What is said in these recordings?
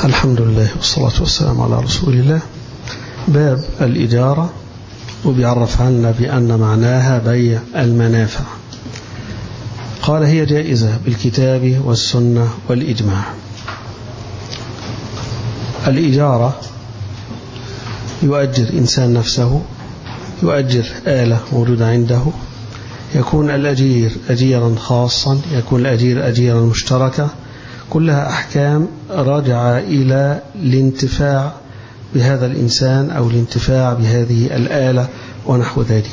الحمد لله والصلاة والسلام على رسول الله باب الإجارة وبيعرف لنا بأن معناها بيع المنافع قال هي جائزة بالكتاب والسنة والإجماع الإجارة يؤجر إنسان نفسه يؤجر آلة موجودة عنده يكون الأجير أجيرا خاصا يكون الأجير أجيرا مشتركا كلها أحكام راجعة إلى الانتفاع بهذا الإنسان أو الانتفاع بهذه الآلة ونحو ذلك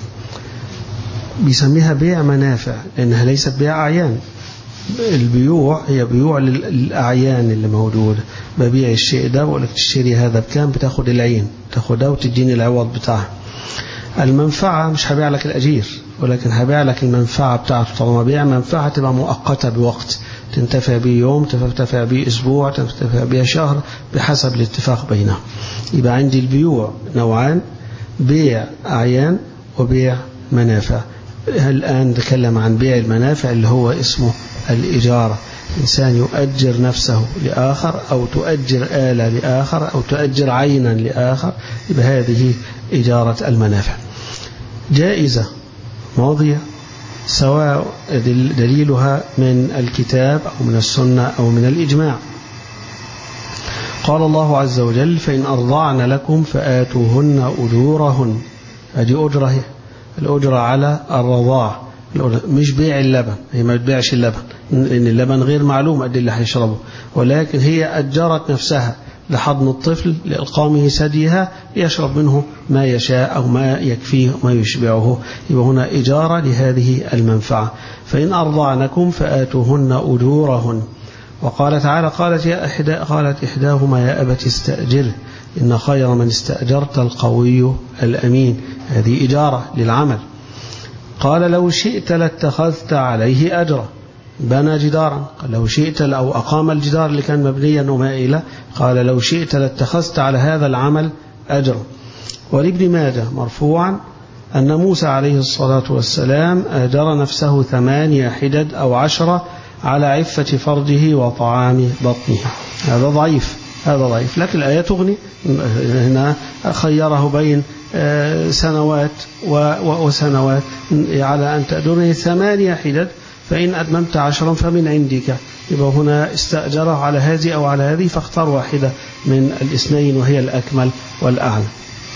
بيسميها بيع منافع لأنها ليست بيع أعيان البيوع هي بيوع للأعيان اللي موجودة ببيع الشيء ده بقول لك تشتري هذا بكام بتاخد العين تاخدها وتديني العوض بتاعها المنفعة مش هبيع لك الأجير ولكن هبيع لك المنفعة بتاعته طالما بيع منفعة تبقى مؤقتة بوقت تنتفع به يوم تنتفع به أسبوع تنتفع به شهر بحسب الاتفاق بينهم يبقى عندي البيوع نوعان بيع أعيان وبيع منافع الآن نتكلم عن بيع المنافع اللي هو اسمه الإجارة إنسان يؤجر نفسه لآخر أو تؤجر آلة لآخر أو تؤجر عينا لآخر يبقى هذه إجارة المنافع جائزة ماضية سواء دليلها من الكتاب أو من السنة أو من الإجماع قال الله عز وجل فإن أرضعن لكم فآتوهن أجورهن هذه أجرة الأجرة على الرضاع مش بيع اللبن هي ما تبيعش اللبن لأن اللبن غير معلوم قد اللي هيشربه ولكن هي أجرت نفسها لحضن الطفل لإلقامه ثديها يشرب منه ما يشاء أو ما يكفيه ما يشبعه يبقى هنا إجارة لهذه المنفعة فإن أرضعنكم فآتوهن أجورهن وقال تعالى قالت يا إحدى قالت إحداهما يا أبت استأجره إن خير من استأجرت القوي الأمين هذه إجارة للعمل قال لو شئت لاتخذت عليه أجرا بنى جدارا قال لو شئت أو أقام الجدار اللي كان مبنيا ومائلا قال لو شئت لاتخذت على هذا العمل أجرا ولابن ماجه مرفوعا أن موسى عليه الصلاة والسلام أجر نفسه ثمانية حدد أو عشرة على عفة فرجه وطعام بطنه هذا ضعيف هذا ضعيف لكن الآية تغني هنا خيره بين سنوات وسنوات على أن تأجرني ثمانية حدد فإن أتممت عشرا فمن عندك يبقى هنا استأجره على هذه أو على هذه فاختار واحدة من الاثنين وهي الأكمل والأعلى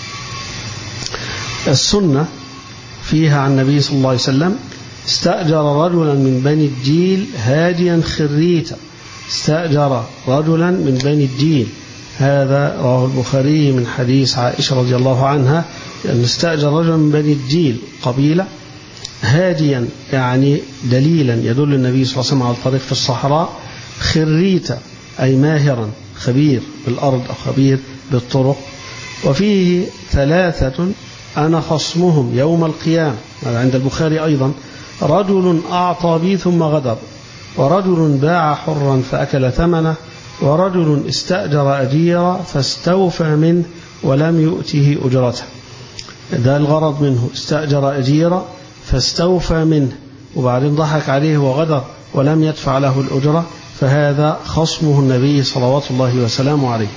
السنة فيها عن النبي صلى الله عليه وسلم استأجر رجلا من بني الجيل هاديا خريتا استأجر رجلا من بني الجيل هذا رواه البخاري من حديث عائشة رضي الله عنها أن استأجر رجلا من بني الجيل قبيلة هاديا يعني دليلا يدل النبي صلى الله عليه وسلم على الطريق في الصحراء خريتا أي ماهرا خبير بالأرض أو خبير بالطرق وفيه ثلاثة أنا خصمهم يوم القيامة هذا عند البخاري أيضا رجل أعطى بي ثم غدر ورجل باع حرا فأكل ثمنه ورجل استأجر أجيرا فاستوفى منه ولم يؤته أجرته ده الغرض منه استأجر أجيرا فاستوفى منه وبعدين ضحك عليه وغدر ولم يدفع له الأجرة فهذا خصمه النبي صلوات الله وسلامه عليه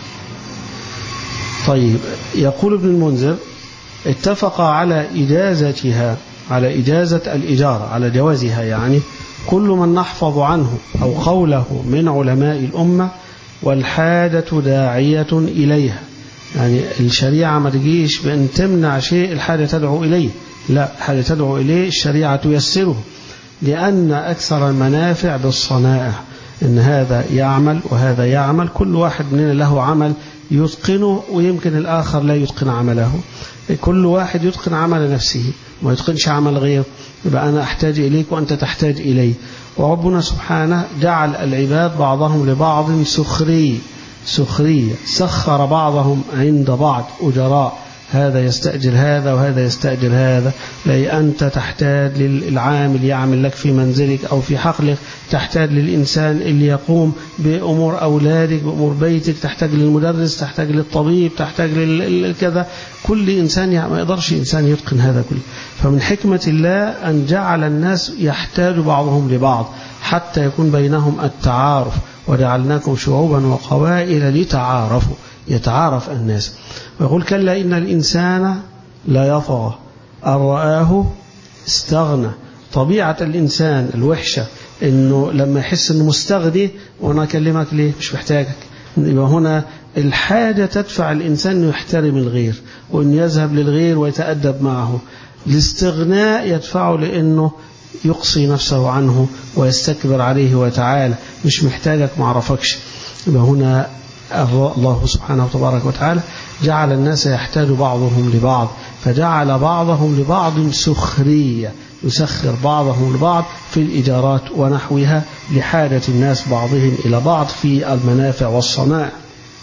طيب يقول ابن المنذر اتفق على إجازتها على إجازة الإجارة على جوازها يعني كل من نحفظ عنه أو قوله من علماء الأمة والحاجة داعية إليها يعني الشريعة ما تجيش بأن تمنع شيء الحاجة تدعو إليه لا الحاجة تدعو إليه الشريعة تيسره لأن أكثر المنافع بالصنائع إن هذا يعمل وهذا يعمل كل واحد مننا له عمل يتقنه ويمكن الآخر لا يتقن عمله كل واحد يتقن عمل نفسه ما يتقنش عمل غيره يبقى أنا أحتاج إليك وأنت تحتاج إلي وربنا سبحانه جعل العباد بعضهم لبعض سخري سخرية سخر بعضهم عند بعض أجراء هذا يستأجر هذا وهذا يستأجر هذا لأي أنت تحتاج للعامل يعمل لك في منزلك أو في حقلك تحتاج للإنسان اللي يقوم بأمور أولادك بأمور بيتك تحتاج للمدرس تحتاج للطبيب تحتاج للكذا كل إنسان ما يقدرش إنسان يتقن هذا كله فمن حكمة الله أن جعل الناس يحتاج بعضهم لبعض حتى يكون بينهم التعارف وجعلناكم شعوبا وقبائل لتعارفوا يتعارف الناس ويقول كلا إن الإنسان لا يطغى أن رآه استغنى طبيعة الإنسان الوحشة إنه لما يحس إنه مستغني وأنا أكلمك ليه مش محتاجك يبقى هنا الحاجة تدفع الإنسان أنه يحترم الغير وأن يذهب للغير ويتأدب معه الاستغناء يدفعه لأنه يقصي نفسه عنه ويستكبر عليه وتعالى مش محتاجك معرفكش يبقى هنا الله سبحانه وتبارك وتعالى جعل الناس يحتاج بعضهم لبعض فجعل بعضهم لبعض سخرية يسخر بعضهم لبعض في الإجارات ونحوها لحاجة الناس بعضهم إلى بعض في المنافع والصنائع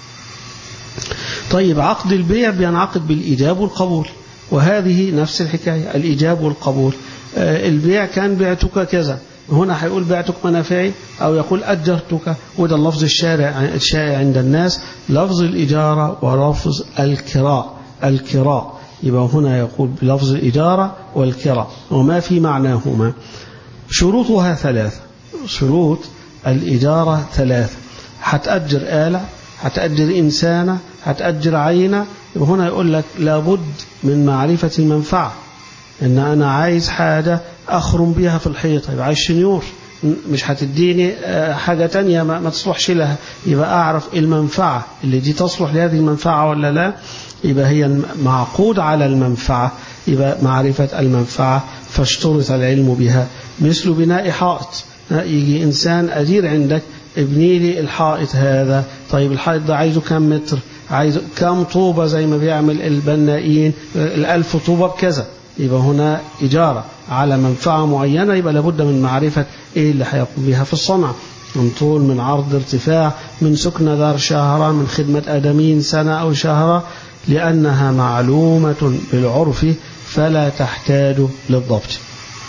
طيب عقد البيع بينعقد بالإيجاب والقبول وهذه نفس الحكاية الإيجاب والقبول البيع كان بعتك كذا هنا هيقول بعتك منافعي أو يقول أجرتك وده اللفظ الشارع الشائع عند الناس لفظ الإجارة ولفظ الكراء الكراء يبقى هنا يقول بلفظ الإجارة والكراء وما في معناهما شروطها ثلاثة شروط الإجارة ثلاثة هتأجر آلة هتأجر إنسانة هتأجر عينة يبقى هنا يقول لك لابد من معرفة المنفعة إن أنا عايز حاجة أخرم بيها في الحيطة يبقى عايز شنيور مش هتديني حاجة تانية ما, ما تصلحش لها يبقى أعرف المنفعة اللي دي تصلح لهذه المنفعة ولا لا يبقى هي معقود على المنفعة يبقى معرفة المنفعة فاشترط العلم بها مثل بناء حائط يجي إنسان أدير عندك ابني لي الحائط هذا طيب الحائط ده عايزه كم متر عايزه كم طوبة زي ما بيعمل البنائين الألف طوبة بكذا يبقى هنا إجارة على منفعة معينة يبقى لابد من معرفة إيه اللي هيقوم بها في الصنع من طول من عرض ارتفاع من سكن دار شهرا من خدمة آدمين سنة أو شهرا لأنها معلومة بالعرف فلا تحتاج للضبط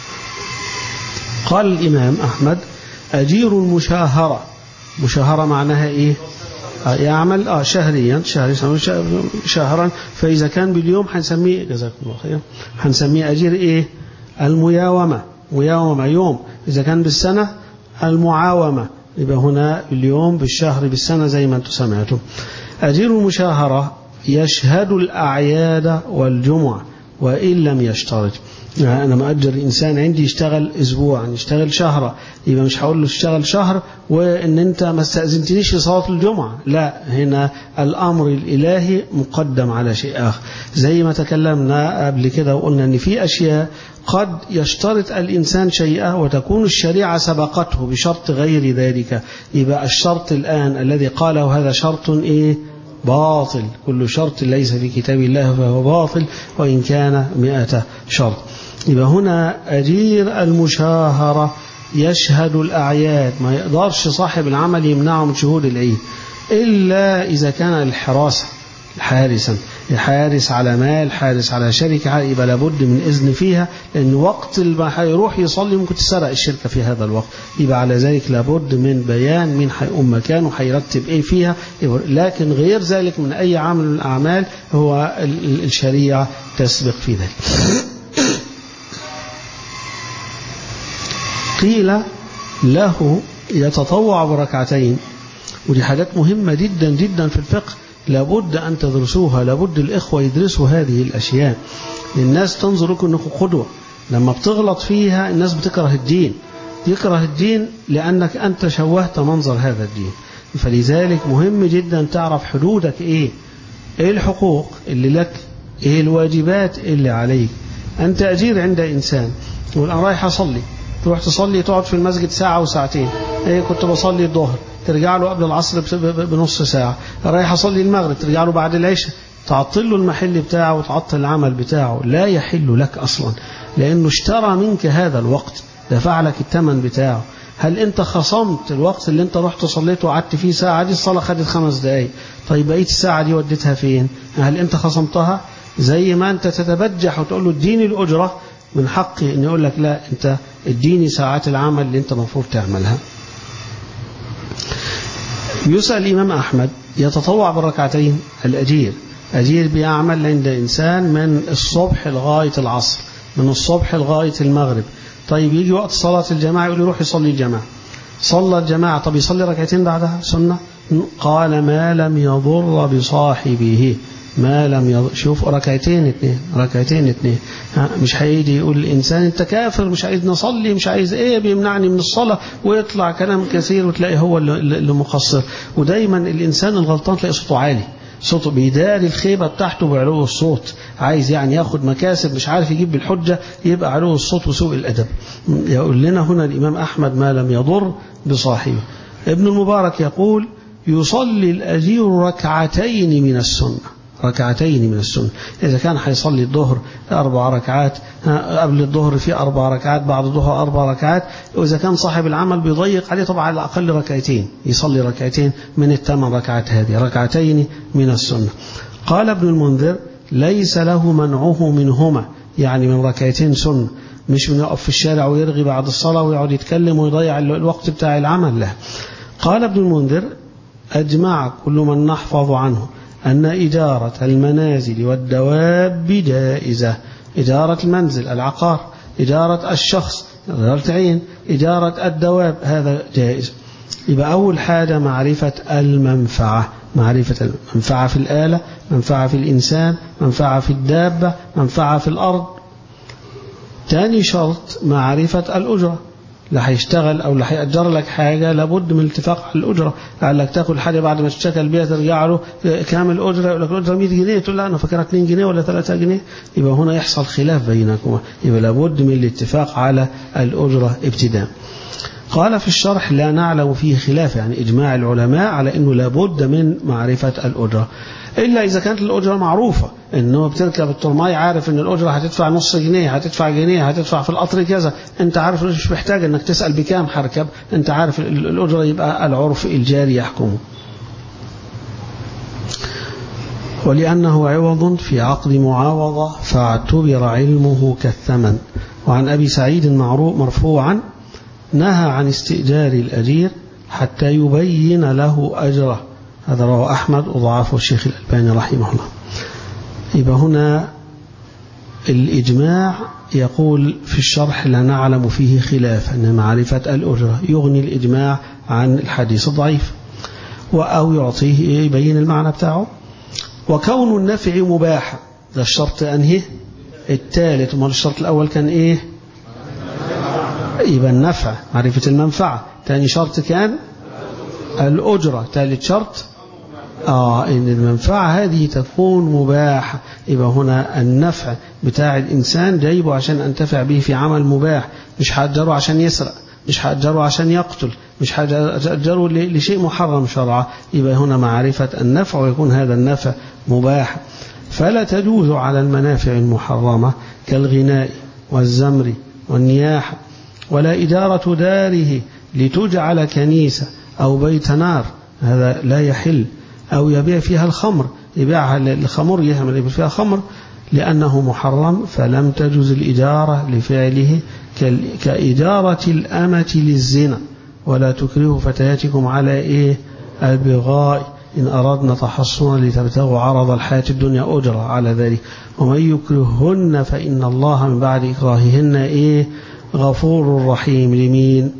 قال الإمام أحمد أجير المشاهرة مشاهرة معناها إيه يعمل آه شهريا شهري شهرا فإذا كان باليوم حنسميه جزاكم الله خير حنسميه أجير إيه المياومة مياومة يوم إذا كان بالسنة المعاومة يبقى هنا باليوم بالشهر بالسنة زي ما أنتم سمعتم أجير المشاهرة يشهد الأعياد والجمعة وإن لم يشترط يعني أنا مأجر إنسان عندي يشتغل أسبوع يشتغل شهر يبقى مش هقول له اشتغل شهر وإن أنت ما استأذنتنيش لصلاة الجمعة لا هنا الأمر الإلهي مقدم على شيء آخر زي ما تكلمنا قبل كده وقلنا أن في أشياء قد يشترط الإنسان شيئا وتكون الشريعة سبقته بشرط غير ذلك يبقى الشرط الآن الذي قاله هذا شرط إيه باطل كل شرط ليس في كتاب الله فهو باطل وإن كان مئة شرط يبقى هنا أجير المشاهرة يشهد الأعياد ما يقدرش صاحب العمل يمنعه من شهود العيد إلا إذا كان الحراسة حارسا حارس على مال حارس على شركة يبقى لابد من إذن فيها لأن وقت ما هيروح يصلي ممكن تسرق الشركة في هذا الوقت يبقى على ذلك لابد من بيان مين هيقوم مكانه هيرتب إيه فيها لكن غير ذلك من أي عمل من الأعمال هو الشريعة تسبق في ذلك قيل له يتطوع بركعتين ودي حاجات مهمة جدا جدا في الفقه لابد أن تدرسوها لابد الإخوة يدرسوا هذه الأشياء الناس تنظر لكم أنكم قدوة لما بتغلط فيها الناس بتكره الدين يكره الدين لأنك أنت شوهت منظر هذا الدين فلذلك مهم جدا تعرف حدودك إيه إيه الحقوق اللي لك إيه الواجبات اللي عليك أنت أجير عند إنسان تقول أنا رايح أصلي تروح تصلي تقعد في المسجد ساعة وساعتين إيه كنت بصلي الظهر ترجع له قبل العصر بنص ساعة رايح أصلي المغرب ترجع له بعد العشاء تعطل له المحل بتاعه وتعطل العمل بتاعه لا يحل لك أصلا لأنه اشترى منك هذا الوقت دفع لك الثمن بتاعه هل انت خصمت الوقت اللي انت رحت صليت وقعدت فيه ساعة دي الصلاة خدت خمس دقايق طيب بقية الساعة دي وديتها فين هل انت خصمتها زي ما انت تتبجح وتقول له اديني الأجرة من حقي ان يقول لك لا انت اديني ساعات العمل اللي انت المفروض تعملها يسأل الإمام أحمد يتطوع بالركعتين الأجير أجير بيعمل عند إنسان من الصبح لغاية العصر من الصبح لغاية المغرب طيب يجي وقت صلاة الجماعة يقول لي روح يصلي الجماعة صلى الجماعة طب يصلي ركعتين بعدها سنة قال ما لم يضر بصاحبه ما لم يضر شوف ركعتين اتنين ركعتين اتنين مش هيجي يقول الإنسان أنت كافر مش عايز نصلي مش عايز إيه بيمنعني من الصلاة ويطلع كلام كثير وتلاقي هو اللي مقصر ودايما الإنسان الغلطان تلاقي صوته عالي صوته بيداري الخيبة بتاعته بعلو الصوت عايز يعني ياخد مكاسب مش عارف يجيب بالحجة يبقى علو الصوت وسوء الأدب يقول لنا هنا الإمام أحمد ما لم يضر بصاحبه ابن المبارك يقول يصلي الأجير ركعتين من السنة ركعتين من السنة إذا كان حيصلي الظهر أربع ركعات قبل الظهر في أربع ركعات بعد الظهر أربع ركعات وإذا كان صاحب العمل بيضيق عليه طبعا على الأقل ركعتين يصلي ركعتين من الثمان ركعات هذه ركعتين من السنة قال ابن المنذر ليس له منعه منهما يعني من ركعتين سنة مش من يقف في الشارع ويرغي بعد الصلاة ويقعد يتكلم ويضيع الوقت بتاع العمل لا قال ابن المنذر أجمع كل من نحفظ عنه أن إدارة المنازل والدواب جائزة إدارة المنزل العقار إدارة الشخص إدارة عين إدارة الدواب هذا جائز يبقى أول حاجة معرفة المنفعة معرفة المنفعة في الآلة منفعة في الإنسان منفعة في الدابة منفعة في الأرض تاني شرط معرفة الأجرة لا هيشتغل او لا هيأجر لك حاجة لابد من الاتفاق على الأجرة لعلك تاكل حاجة بعد ما تشتغل بيها ترجع له كام الأجرة يقول لك الأجرة 100 جنيه تقول لا أنا فاكرها 2 جنيه ولا 3 جنيه يبقى هنا يحصل خلاف بينكما يبقى لابد من الاتفاق على الأجرة ابتداء قال في الشرح لا نعلم فيه خلاف يعني إجماع العلماء على أنه لابد من معرفة الأجرة إلا إذا كانت الأجرة معروفة إنه بتركب الترماي عارف إن الأجرة هتدفع نص جنيه هتدفع جنيه هتدفع في القطر كذا أنت عارف مش محتاج إنك تسأل بكام هركب أنت عارف الأجرة يبقى العرف الجاري يحكمه ولأنه عوض في عقد معاوضة فاعتبر علمه كالثمن وعن أبي سعيد مرفوعا نهى عن استئجار الأجير حتى يبين له أجره هذا رواه أحمد وضعفه الشيخ الألباني رحمه الله يبقى هنا الإجماع يقول في الشرح لا نعلم فيه خلاف أن معرفة الأجرة يغني الإجماع عن الحديث الضعيف أو يعطيه يبين المعنى بتاعه وكون النفع مباح ده الشرط أنهي الثالث وما الشرط الأول كان إيه يبقى النفع معرفة المنفعة ثاني شرط كان الأجرة ثالث شرط آه إن المنفعة هذه تكون مباحة يبقى هنا النفع بتاع الإنسان جايبه عشان أنتفع به في عمل مباح مش هأجره عشان يسرق مش هأجره عشان يقتل مش هأجره لشيء محرم شرعا يبقى هنا معرفة النفع ويكون هذا النفع مباح فلا تجوز على المنافع المحرمة كالغناء والزمر والنياحة ولا إدارة داره لتجعل كنيسة أو بيت نار هذا لا يحل أو يبيع فيها الخمر يبيعها الخمر يعمل فيها خمر لأنه محرم فلم تجوز الإدارة لفعله كإدارة الأمة للزنا ولا تكرهوا فتياتكم على إيه البغاء إن أردنا تحصنا لتبتغوا عرض الحياة الدنيا أجرة على ذلك ومن يكرههن فإن الله من بعد إكراههن إيه غفور رحيم لمين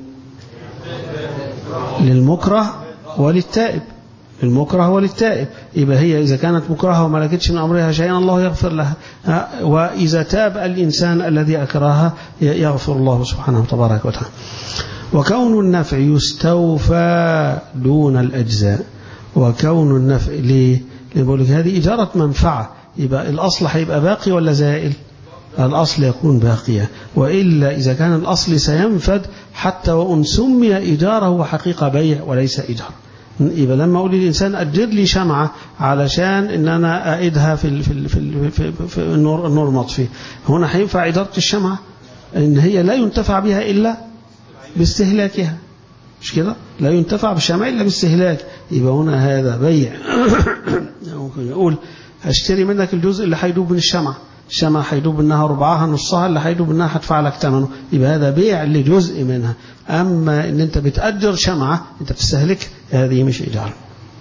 للمكره وللتائب المكره وللتائب يبقى هي إذا كانت مكرهة وما لكتش من أمرها شيئا الله يغفر لها وإذا تاب الإنسان الذي أكرهها يغفر الله سبحانه وتبارك وتعالى وكون النفع يستوفى دون الأجزاء وكون النفع ليه بقول لك هذه إجارة منفعة يبقى الأصل هيبقى باقي ولا زائل الأصل يكون باقيا وإلا إذا كان الأصل سينفد حتى وأن سمي إجارة هو حقيقة بيع وليس إجارة يبقى لما أقول للإنسان أجر لي شمعة علشان إن أنا أعيدها في ال في ال في, ال في, في النور النور مطفي هنا هينفع إدارة الشمعة إن هي لا ينتفع بها إلا باستهلاكها مش كده لا ينتفع بالشمع إلا باستهلاك يبقى هنا هذا بيع ممكن يقول هشتري منك الجزء اللي هيدوب من الشمعة الشمعة هيدوب منها ربعها نصها اللي هيدوب منها هدفع لك ثمنه يبقى هذا بيع لجزء منها أما إن أنت بتأجر شمعة أنت بتستهلك هذه مش إيجار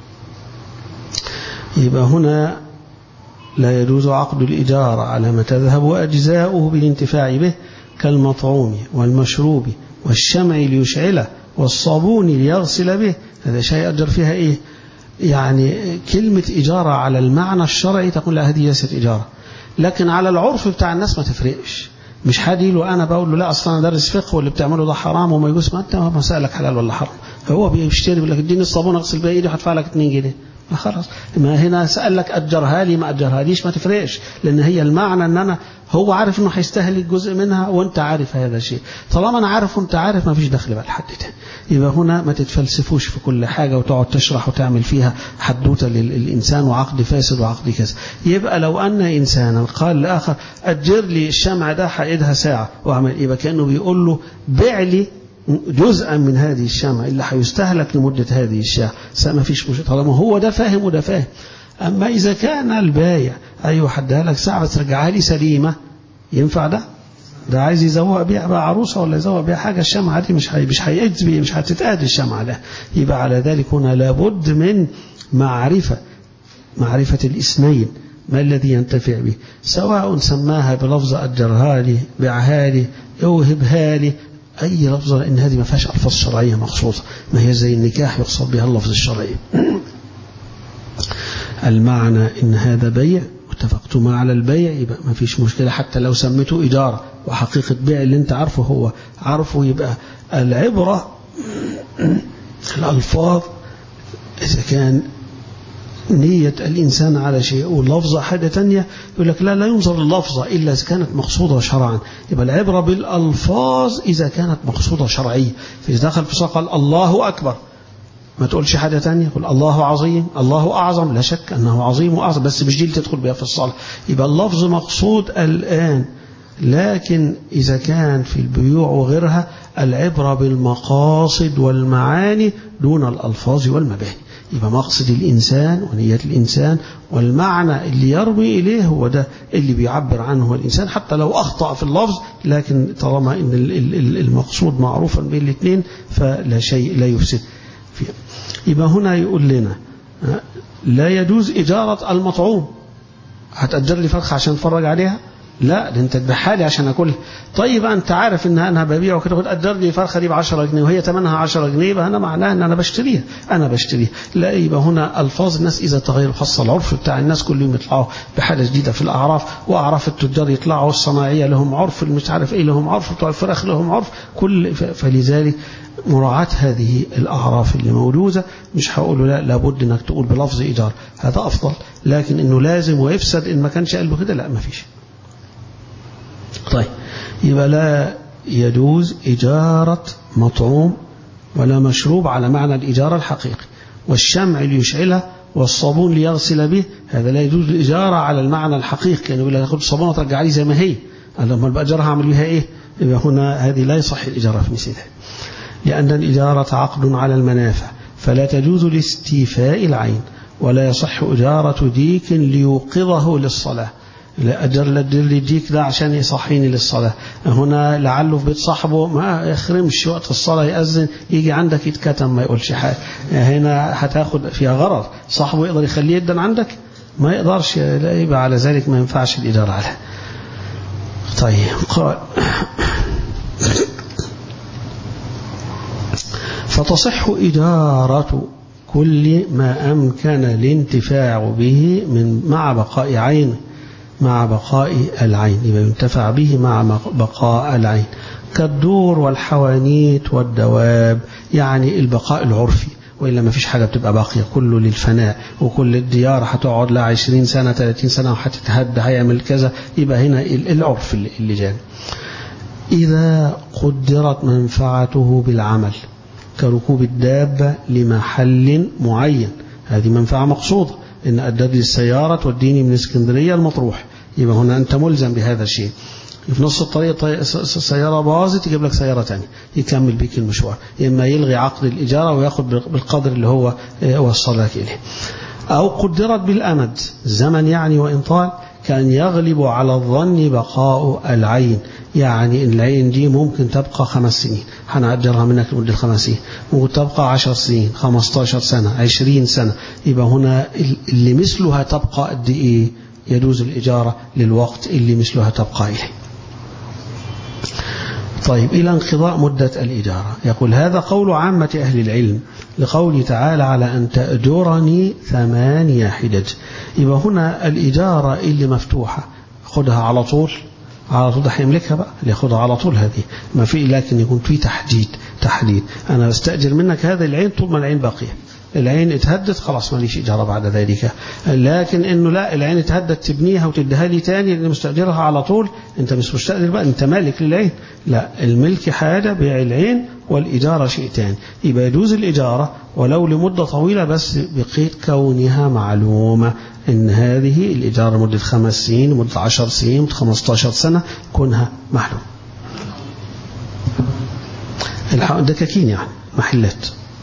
يبقى هنا لا يجوز عقد الإجارة على ما تذهب أجزاؤه بالانتفاع به كالمطعوم والمشروب والشمع ليشعله والصابون ليغسل به هذا شيء أجر فيها إيه يعني كلمة إجارة على المعنى الشرعي تقول لا هذه ليست إجارة لكن على العرف بتاع الناس ما تفرقش مش حد له انا بقول له لا اصلا انا دارس فقه واللي بتعمله ده حرام وما يجوز ما انت ما سالك حلال ولا حرام هو بيشتري بيقول لك اديني الصابون اغسل بيه ايدي وهدفع لك 2 جنيه ما خلاص ما هنا سال لك اجرها لي ما اجرها ليش ما تفرقش لان هي المعنى ان انا هو عارف انه هيستهلك جزء منها وانت عارف هذا الشيء طالما انا عارف وانت عارف ما فيش دخل بقى لحد تاني يبقى هنا ما تتفلسفوش في كل حاجه وتقعد تشرح وتعمل فيها حدوته للانسان وعقد فاسد وعقد كذا يبقى لو ان انسانا قال لاخر اجر لي الشمع ده هقيدها ساعه واعمل يبقى كانه بيقول له بيع لي جزءا من هذه الشمع اللي هيستهلك لمدة هذه الشمع ما فيش مشكلة طالما هو ده فاهم وده فاهم أما إذا كان البايع أيوة حدها لك ساعة بس رجعها لي سليمة ينفع ده؟ ده عايز يزوق بيها بقى عروسة ولا يزوق بيها حاجة الشمعة دي مش هي مش هيأذي بيه مش هتتأذي الشمعة ده يبقى على ذلك هنا لابد من معرفة معرفة الاثنين ما الذي ينتفع به سواء سماها بلفظ أجرها لي بعها لي اوهبها لي أي لفظة لأن هذه ما فيهاش ألفاظ شرعية مخصوصة ما هي زي النكاح يقصد بها اللفظ الشرعي المعنى إن هذا بيع واتفقتما على البيع يبقى ما فيش مشكلة حتى لو سميته إجارة وحقيقة بيع اللي انت عارفه هو عارفه يبقى العبرة الألفاظ إذا كان نية الإنسان على شيء واللفظة حاجة تانية يقول لك لا لا ينظر اللفظة إلا إذا كانت مقصودة شرعا يبقى العبرة بالألفاظ إذا كانت مقصودة شرعية فإذا دخل في قال الله أكبر ما تقولش حاجة تانية قل الله عظيم الله أعظم لا شك أنه عظيم وأعظم بس مش دي اللي تدخل بها في الصلاة يبقى اللفظ مقصود الآن لكن إذا كان في البيوع وغيرها العبرة بالمقاصد والمعاني دون الألفاظ والمباني يبقى مقصد الإنسان ونية الإنسان والمعنى اللي يرمي إليه هو ده اللي بيعبر عنه الإنسان حتى لو أخطأ في اللفظ لكن طالما إن المقصود معروفا بين الاثنين فلا شيء لا يفسد فيه يبقى هنا يقول لنا لا يجوز إجارة المطعوم هتأجر لي فرخة عشان اتفرج عليها لا ده انت تبيعها لي عشان اكلها طيب انت عارف ان انا ببيع وكده قلت اجر لي الفرخه دي ب 10 جنيه وهي ثمنها 10 جنيه يبقى انا معناها ان انا بشتريها انا بشتريها لا يبقى هنا الفاظ الناس اذا تغير خاصه العرف بتاع الناس كل يوم يطلعوا بحاجه جديده في الاعراف واعراف التجار يطلعوا الصناعيه لهم عرف مش عارف ايه لهم عرف بتوع الفراخ لهم عرف كل فلذلك مراعاة هذه الأعراف اللي موجودة مش هقول لا لابد انك تقول بلفظ إيجار هذا أفضل لكن انه لازم ويفسد ان ما كانش قلبه كده لا ما فيش طيب يبقى لا يجوز إجارة مطعوم ولا مشروب على معنى الإجارة الحقيقي والشمع ليشعلها والصابون ليغسل به هذا لا يجوز الإجارة على المعنى الحقيقي لأنه يقول لك خد الصابون وترجع لي زي ما هي لما بأجرها أعمل بها إيه يبقى هنا هذه لا يصح الإجارة في مثل ذلك لأن الإجارة عقد على المنافع فلا تجوز لاستيفاء العين ولا يصح إجارة ديك ليوقظه للصلاة لا أجر لي الديك ده عشان يصحيني للصلاة هنا لعله في بيت صاحبه ما يخرمش وقت الصلاة يأذن يجي عندك يتكتم ما يقولش حاجة هنا هتاخد فيها غرض صاحبه يقدر يخليه يدن عندك ما يقدرش لا يبقى على ذلك ما ينفعش الإدارة عليه طيب قال فتصح إدارة كل ما أمكن الانتفاع به من مع بقاء عينه مع بقاء العين يبقى ينتفع به مع بقاء العين كالدور والحوانيت والدواب يعني البقاء العرفي وإلا ما فيش حاجة بتبقى باقية كله للفناء وكل الديار هتقعد لها 20 سنة 30 سنة وهتتهد هيعمل كذا يبقى هنا العرف اللي جاني إذا قدرت منفعته بالعمل كركوب الدابة لمحل معين هذه منفعة مقصودة إن أدد لي السيارة توديني من اسكندرية المطروح يبقى هنا أنت ملزم بهذا الشيء في نص الطريق السيارة باظت يجيب لك سيارة تانية يكمل بيك المشوار إما يلغي عقد الإجارة ويأخذ بالقدر اللي هو وصلك إليه أو قدرت بالأمد زمن يعني وإن طال كان يغلب على الظن بقاء العين يعني العين دي ممكن تبقى خمس سنين هنأجرها منك لمدة خمس سنين ممكن تبقى عشر سنين خمستاشر سنة عشرين سنة يبقى هنا اللي مثلها تبقى قد إيه يجوز الإجارة للوقت اللي مثلها تبقى إليه طيب إلى انقضاء مدة الإجارة يقول هذا قول عامة أهل العلم لقوله تعالى على أن تأجرني ثمانية حجج يبقى هنا الإجارة اللي مفتوحة خدها على طول على طول ده هيملكها بقى اللي ياخدها على طول هذه ما في لكن يكون في تحديد تحديد أنا بستأجر منك هذا العين طول ما العين باقية العين اتهدت خلاص ماليش إجارة بعد ذلك لكن إنه لا العين اتهدت تبنيها وتديها لي تاني لأن مستأجرها على طول أنت مش مستأجر بقى أنت مالك للعين لا الملك حاجة بيع العين والإجارة شيء تاني يبقى يجوز الإجارة ولو لمدة طويلة بس بقيد كونها معلومة إن هذه الإجارة مدة خمس سنين مدة عشر سنين مدة خمستاشر سنة كونها معلوم دكاكين يعني محلات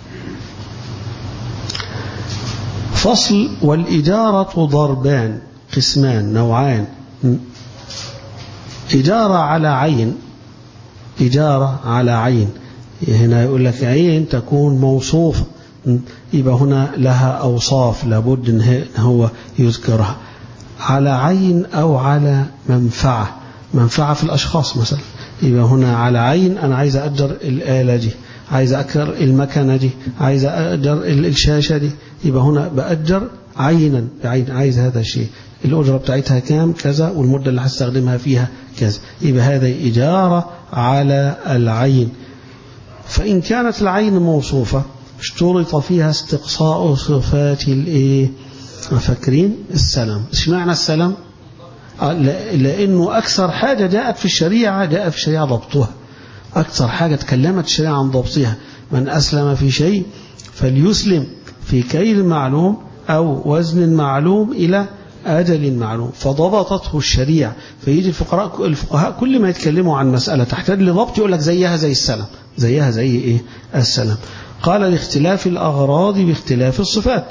فصل والإجارة ضربان قسمان نوعان إجارة على عين إجارة على عين هنا يقول لك عين تكون موصوفة يبقى هنا لها أوصاف لابد إن هو يذكرها على عين أو على منفعة منفعة في الأشخاص مثلا يبقى هنا على عين أنا عايز أجر الآلة دي عايز أكر المكنة دي عايز أجر الشاشة دي يبقى هنا بأجر عينا بعين عايز هذا الشيء الأجرة بتاعتها كام كذا والمدة اللي هستخدمها فيها كذا يبقى هذا إجارة على العين فإن كانت العين موصوفة اشترط فيها استقصاء صفات الايه فاكرين السلام ايش معنى السلام لانه اكثر حاجه جاءت في الشريعه جاء في الشريعه ضبطها اكثر حاجه تكلمت الشريعه عن ضبطها من اسلم في شيء فليسلم في كيل معلوم او وزن معلوم الى أجل معلوم فضبطته الشريعة فيجي الفقراء الفقهاء كل ما يتكلموا عن مسألة تحتاج لضبط يقول لك زيها زي السلام زيها زي إيه السلام قال لاختلاف الأغراض باختلاف الصفات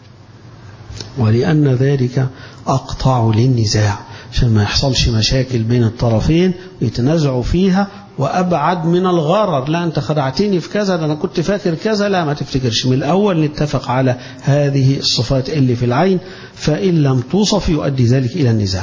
ولأن ذلك أقطع للنزاع عشان ما يحصلش مشاكل بين الطرفين ويتنازعوا فيها وأبعد من الغرر لا أنت خدعتني في كذا ده أنا كنت فاكر كذا لا ما تفتكرش من الأول نتفق على هذه الصفات اللي في العين فإن لم توصف يؤدي ذلك إلى النزاع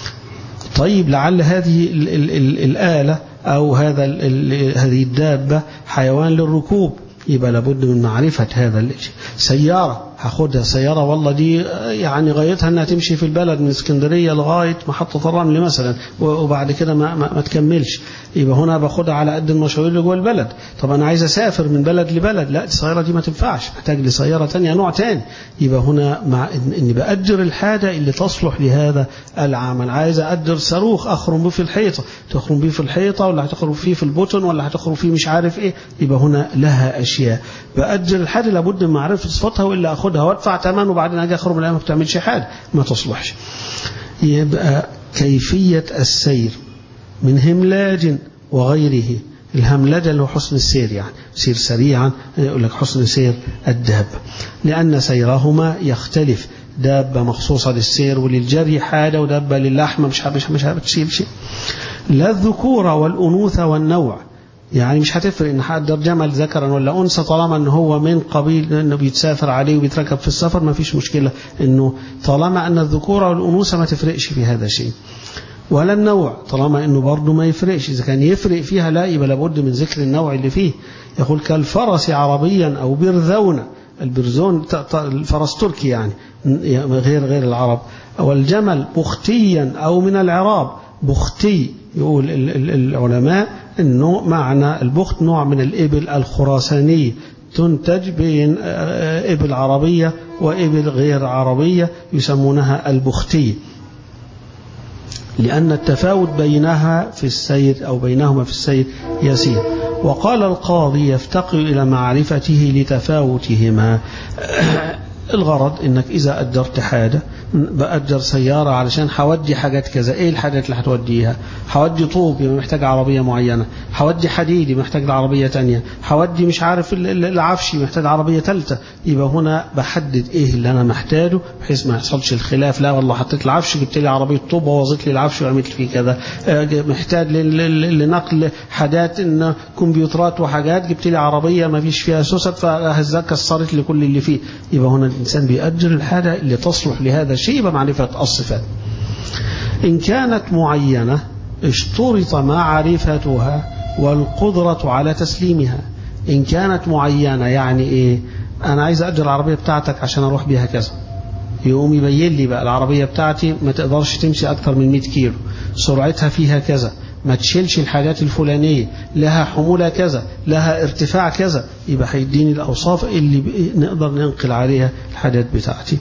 طيب لعل هذه ال ال ال الآلة أو هذا هذه الدابة حيوان للركوب يبقى لابد من معرفة هذا الشيء سيارة هاخدها سيارة والله دي يعني غايتها انها تمشي في البلد من اسكندرية لغاية محطة الرمل مثلا وبعد كده ما, ما, ما تكملش يبقى هنا باخدها على قد المشاوير اللي جوه البلد طب انا عايز اسافر من بلد لبلد لا السيارة دي ما تنفعش محتاج لسيارة تانية نوع تاني يبقى هنا مع اني بأجر الحاجة اللي تصلح لهذا العمل عايز أجر صاروخ اخرم بيه في الحيطة تخرم بيه في الحيطة ولا هتخرم فيه في البوتون ولا هتخرم فيه مش عارف ايه يبقى هنا لها اشياء بأجر الحاجة لابد من معرفة صفاتها والا اخدها وادفع ثمن وبعدين اجي اخرج من ما بتعملش حاجه ما تصلحش يبقى كيفيه السير من هملاج وغيره الهملجة اللي هو حسن السير يعني سير سريعا يقول لك حسن سير الدابة لأن سيرهما يختلف دابة مخصوصة للسير وللجري حاجة ودابة للحمة مش مش مش بتشيل شيء لا الذكورة والأنوثة والنوع يعني مش هتفرق ان حد جمل ذكرا ولا انثى طالما ان هو من قبيل انه بيتسافر عليه وبيتركب في السفر ما فيش مشكله انه طالما ان الذكوره والانوثه ما تفرقش في هذا الشيء ولا النوع طالما انه برضه ما يفرقش اذا كان يفرق فيها لا يبقى لابد من ذكر النوع اللي فيه يقول كالفرس عربيا او برذون البرزون الفرس تركي يعني غير غير العرب والجمل بختيا او من العراب بختي يقول العلماء انه معنى البخت نوع من الابل الخراسانيه تنتج بين ابل عربيه وابل غير عربيه يسمونها البختيه لأن التفاوت بينها في السير أو بينهما في السير يسير وقال القاضي يفتقر إلى معرفته لتفاوتهما الغرض انك اذا اجرت حاجة باجر سيارة علشان حودي حاجات كذا ايه الحاجات اللي هتوديها حودي طوب يبقى محتاج عربية معينة حودي حديدي محتاج لعربية تانية حودي مش عارف العفشي محتاج عربية ثالثة يبقى هنا بحدد ايه اللي انا محتاجه بحيث ما يحصلش الخلاف لا والله حطيت العفش جبت لي عربية طوب بوظت لي العفش وعملت فيه كذا محتاج لنقل حاجات ان كمبيوترات وحاجات جبت لي عربية ما فيش فيها سوست فهزاك كسرت لي كل اللي فيه يبقى هنا الإنسان بيأجر الحاجة اللي تصلح لهذا الشيء بمعرفة الصفات إن كانت معينة اشترط معرفتها والقدرة على تسليمها إن كانت معينة يعني إيه أنا عايز أجر العربية بتاعتك عشان أروح بيها كذا يقوم يبين لي بقى العربية بتاعتي ما تقدرش تمشي أكتر من 100 كيلو سرعتها فيها كذا ما تشيلش الحاجات الفلانية لها حمولة كذا لها ارتفاع كذا يبقى هيديني الأوصاف اللي نقدر ننقل عليها الحاجات بتاعتي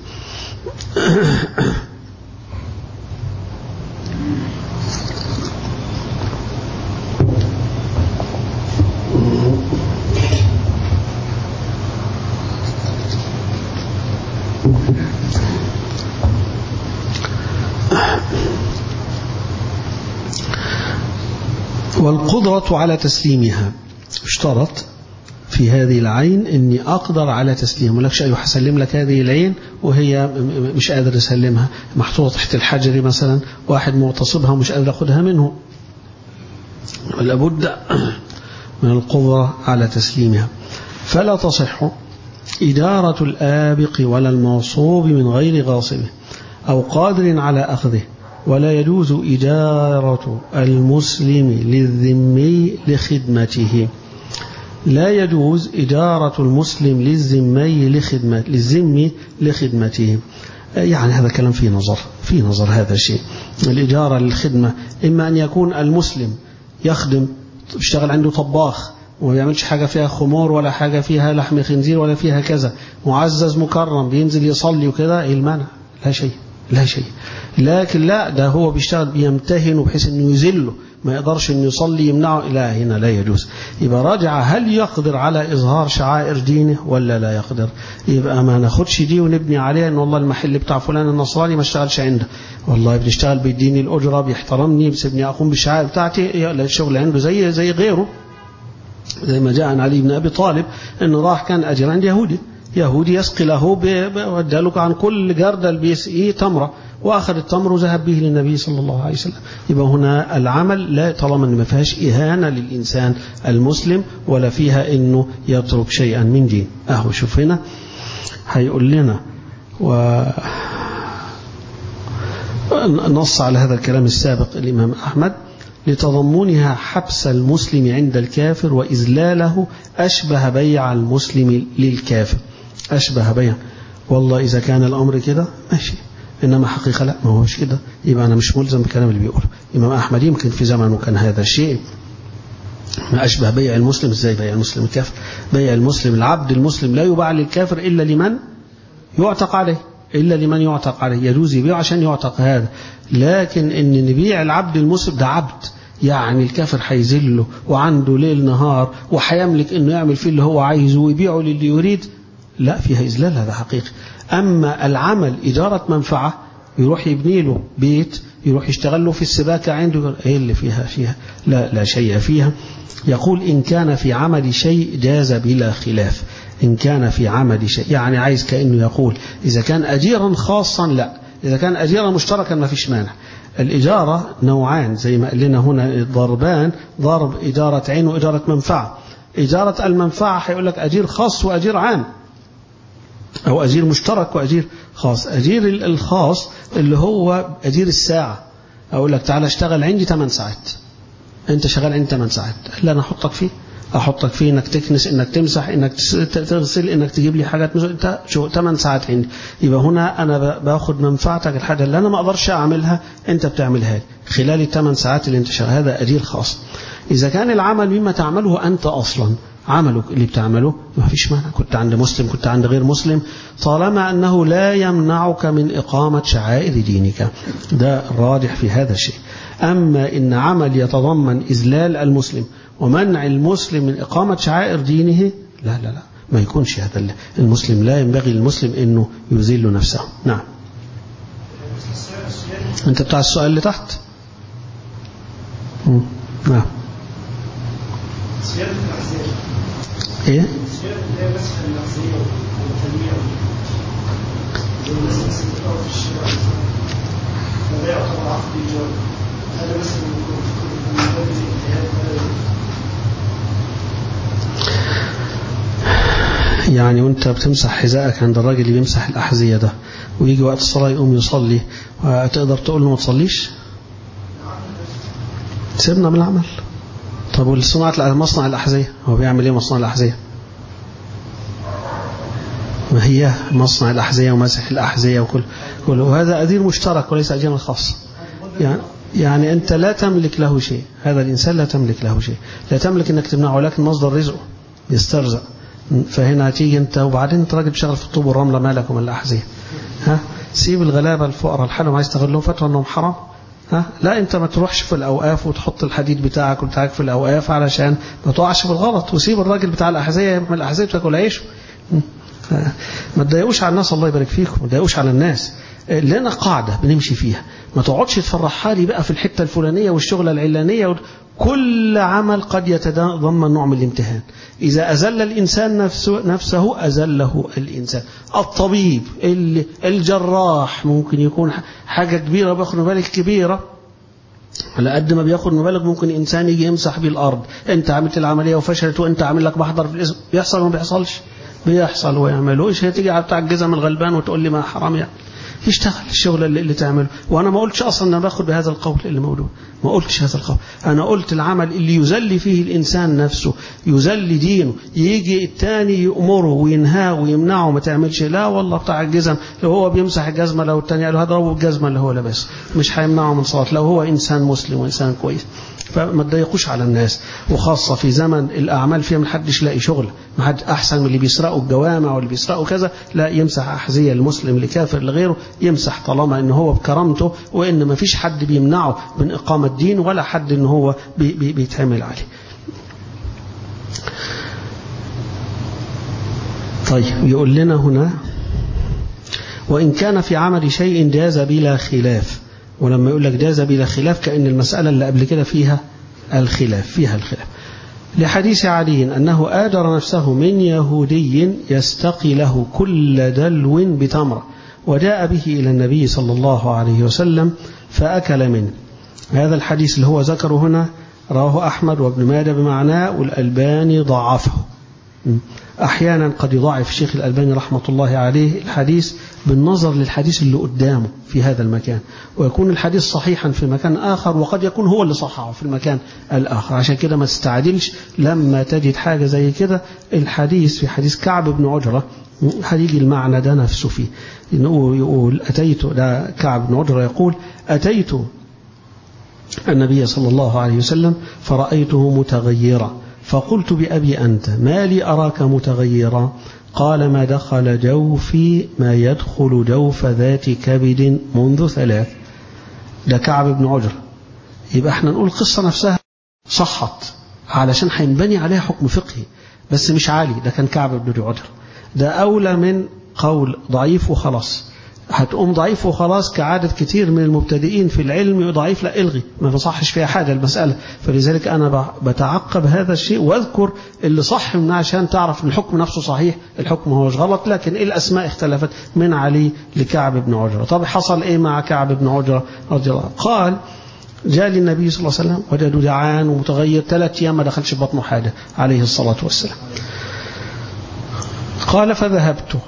والقدرة على تسليمها اشترط في هذه العين اني اقدر على تسليمها لكش ايوه هسلم لك هذه العين وهي مش قادر يسلمها محطوطه تحت الحجر مثلا واحد مغتصبها ومش قادر ياخدها منه لابد من القدرة على تسليمها فلا تصح إدارة الآبق ولا المغصوب من غير غاصبه أو قادر على أخذه ولا يجوز إدارة المسلم للذمي لخدمته لا يجوز إدارة المسلم للذمي لخدمة للذمي لخدمته يعني هذا كلام فيه نظر فيه نظر هذا الشيء الإدارة للخدمة إما أن يكون المسلم يخدم يشتغل عنده طباخ وما بيعملش حاجة فيها خمور ولا حاجة فيها لحم خنزير ولا فيها كذا معزز مكرم بينزل يصلي وكذا ايه المانع لا شيء لا شيء لكن لا ده هو بيشتغل بيمتهن بحيث انه يذله ما يقدرش انه يصلي يمنعه لا هنا لا يجوز يبقى راجع هل يقدر على اظهار شعائر دينه ولا لا يقدر يبقى ما ناخدش دي ونبني عليها ان والله المحل بتاع فلان النصراني ما اشتغلش عنده والله بنشتغل بيديني الاجره بيحترمني بيسيبني اقوم بالشعائر بتاعتي الشغل عنده زي زي غيره زي ما جاء عن علي بن ابي طالب انه راح كان اجر عند يهودي يهودي يسقي له ودالك عن كل جردل بيسقيه تمرة وأخذ التمر وذهب به للنبي صلى الله عليه وسلم يبقى هنا العمل لا طالما ما فيهاش إهانة للإنسان المسلم ولا فيها إنه يترك شيئا من دين أهو شوف هنا هيقول لنا و نص على هذا الكلام السابق الإمام أحمد لتضمنها حبس المسلم عند الكافر وإذلاله أشبه بيع المسلم للكافر أشبه بيع والله إذا كان الأمر كده ماشي إنما حقيقة لا ما هوش كده يبقى أنا مش ملزم بالكلام اللي بيقوله إمام أحمد يمكن في زمنه كان هذا الشيء ما أشبه بيع المسلم إزاي بيع المسلم الكافر بيع المسلم العبد المسلم لا يباع للكافر إلا لمن يعتق عليه إلا لمن يعتق عليه يجوز يبيع عشان يعتق هذا لكن إن نبيع العبد المسلم ده عبد يعني الكافر هيذله وعنده ليل نهار وهيملك انه يعمل فيه اللي هو عايزه ويبيعه للي يريد لا فيها إذلال هذا حقيقي أما العمل إدارة منفعة يروح يبني له بيت يروح يشتغل له في السباكة عنده ايه اللي فيها فيها لا لا شيء فيها يقول إن كان في عمل شيء جاز بلا خلاف إن كان في عمل شيء يعني عايز كأنه يقول إذا كان أجيرا خاصا لا إذا كان أجيرا مشتركا ما فيش مانع الإجارة نوعان زي ما قال لنا هنا ضربان ضرب إدارة عين وإدارة منفعة إدارة المنفعة هيقول لك أجير خاص وأجير عام أو أجير مشترك وأجير خاص أجير الخاص اللي هو أجير الساعة أقول لك تعالى اشتغل عندي 8 ساعات أنت شغال عندي 8 ساعات لا أنا أحطك فيه احطك فيه انك تكنس انك تمسح انك تغسل انك تجيب لي حاجات انت شو 8 ساعات عندي يبقى هنا انا باخد منفعتك الحاجه اللي انا ما اقدرش اعملها انت بتعملها لي خلال الثمان ساعات اللي انت شغال هذا اجير خاص اذا كان العمل مما تعمله انت اصلا عملك اللي بتعمله ما فيش مانع كنت عند مسلم كنت عند غير مسلم طالما أنه لا يمنعك من إقامة شعائر دينك ده الراجح في هذا الشيء أما إن عمل يتضمن إذلال المسلم ومنع المسلم من إقامة شعائر دينه لا لا لا ما يكونش هذا المسلم لا ينبغي للمسلم أنه يذل نفسه نعم أنت بتاع السؤال اللي تحت نعم ايه يعني وانت بتمسح حذائك عند الراجل اللي بيمسح الأحذية ده ويجي وقت الصلاة يقوم يصلي تقدر تقول له ما تصليش سيبنا من العمل طب والصناعة مصنع الأحذية هو بيعمل إيه مصنع الأحذية ما هي مصنع الأحذية ومسح الأحذية وكل كل وهذا أدير مشترك وليس أجير خاص يعني يعني أنت لا تملك له شيء هذا الإنسان لا تملك له شيء لا تملك أنك تمنعه لكن مصدر رزقه يسترزق فهنا تيجي أنت وبعدين أنت راجل بشغل في الطوب والرملة مالك ومن الأحذية ها سيب الغلابة الفقراء الحالهم عايز تغلهم فتوى أنهم حرام ها لا انت ما تروحش في الاوقاف وتحط الحديد بتاعك وبتاعك في الاوقاف علشان ما تقعش في الغلط وسيب الراجل بتاع الاحذيه يعمل الاحذيه وتاكل عيشه ما تضايقوش على الناس الله يبارك فيكم ما تضايقوش على الناس لنا قاعدة بنمشي فيها ما تقعدش تفرحها لي بقى في الحتة الفلانية والشغلة العلانية كل عمل قد يتضمن نوع من الامتهان إذا أزل الإنسان نفسه, نفسه أزله الإنسان الطبيب الجراح ممكن يكون حاجة كبيرة بياخد مبالغ كبيرة على قد ما بياخد مبالغ ممكن إنسان يجي يمسح بيه الأرض أنت عملت العملية وفشلت وأنت عامل لك محضر في الاسم بيحصل وما بيحصلش بيحصل ويعملوا ايش هتيجي على بتاع الجزم الغلبان وتقول لي ما حرام يعني يشتغل الشغل اللي, اللي تعمله وانا ما قلتش اصلا انا باخد بهذا القول اللي موجود ما قلتش هذا القول انا قلت العمل اللي يذل فيه الانسان نفسه يذل دينه يجي الثاني يامره وينهاه ويمنعه ما تعملش لا والله بتاع الجزم لو هو بيمسح الجزمه لو الثاني قال له هضربه بالجزمه اللي هو لابسها مش هيمنعه من صلاه لو هو انسان مسلم وانسان كويس فما تضايقوش على الناس وخاصة في زمن الأعمال فيها ما حدش لاقي شغل ما حد أحسن من اللي بيسرقوا الجوامع واللي بيسرقوا كذا لا يمسح أحذية المسلم لكافر لغيره يمسح طالما إن هو بكرامته وإن ما فيش حد بيمنعه من إقامة دين ولا حد إن هو بي بي بيتعمل عليه طيب يقول لنا هنا وإن كان في عمل شيء جاز بلا خلاف ولما يقول لك جاز بلا خلاف كأن المسألة اللي قبل كده فيها الخلاف فيها الخلاف لحديث علي أنه آجر نفسه من يهودي يستقي له كل دلو بتمرة وجاء به إلى النبي صلى الله عليه وسلم فأكل منه هذا الحديث اللي هو ذكره هنا رواه أحمد وابن ماجه بمعناه والألباني ضعفه أحيانا قد يضاعف الشيخ الألباني رحمة الله عليه الحديث بالنظر للحديث اللي قدامه في هذا المكان ويكون الحديث صحيحا في مكان آخر وقد يكون هو اللي صححه في المكان الآخر عشان كده ما تستعجلش لما تجد حاجة زي كده الحديث في حديث كعب بن عجرة هيجي المعنى ده نفسه فيه إنه يقول أتيت ده كعب بن عجرة يقول أتيت النبي صلى الله عليه وسلم فرأيته متغيرا فقلت بأبي أنت ما لي أراك متغيرا قال ما دخل جوفي ما يدخل جوف ذات كبد منذ ثلاث ده كعب بن عجر يبقى احنا نقول القصة نفسها صحت علشان هينبني عليها حكم فقهي بس مش عالي ده كان كعب بن عجر ده أولى من قول ضعيف وخلاص هتقوم ضعيف وخلاص كعادة كتير من المبتدئين في العلم ضعيف لا الغي ما بصحش فيها حاجة المسألة فلذلك أنا بتعقب هذا الشيء واذكر اللي صح من عشان تعرف ان الحكم نفسه صحيح الحكم هو مش غلط لكن إيه الأسماء اختلفت من علي لكعب بن عجرة طب حصل إيه مع كعب بن عجرة رضي الله عنه قال جاء للنبي صلى الله عليه وسلم وجده جعان ومتغير ثلاث أيام ما دخلش بطنه حاجة عليه الصلاة والسلام قال فذهبت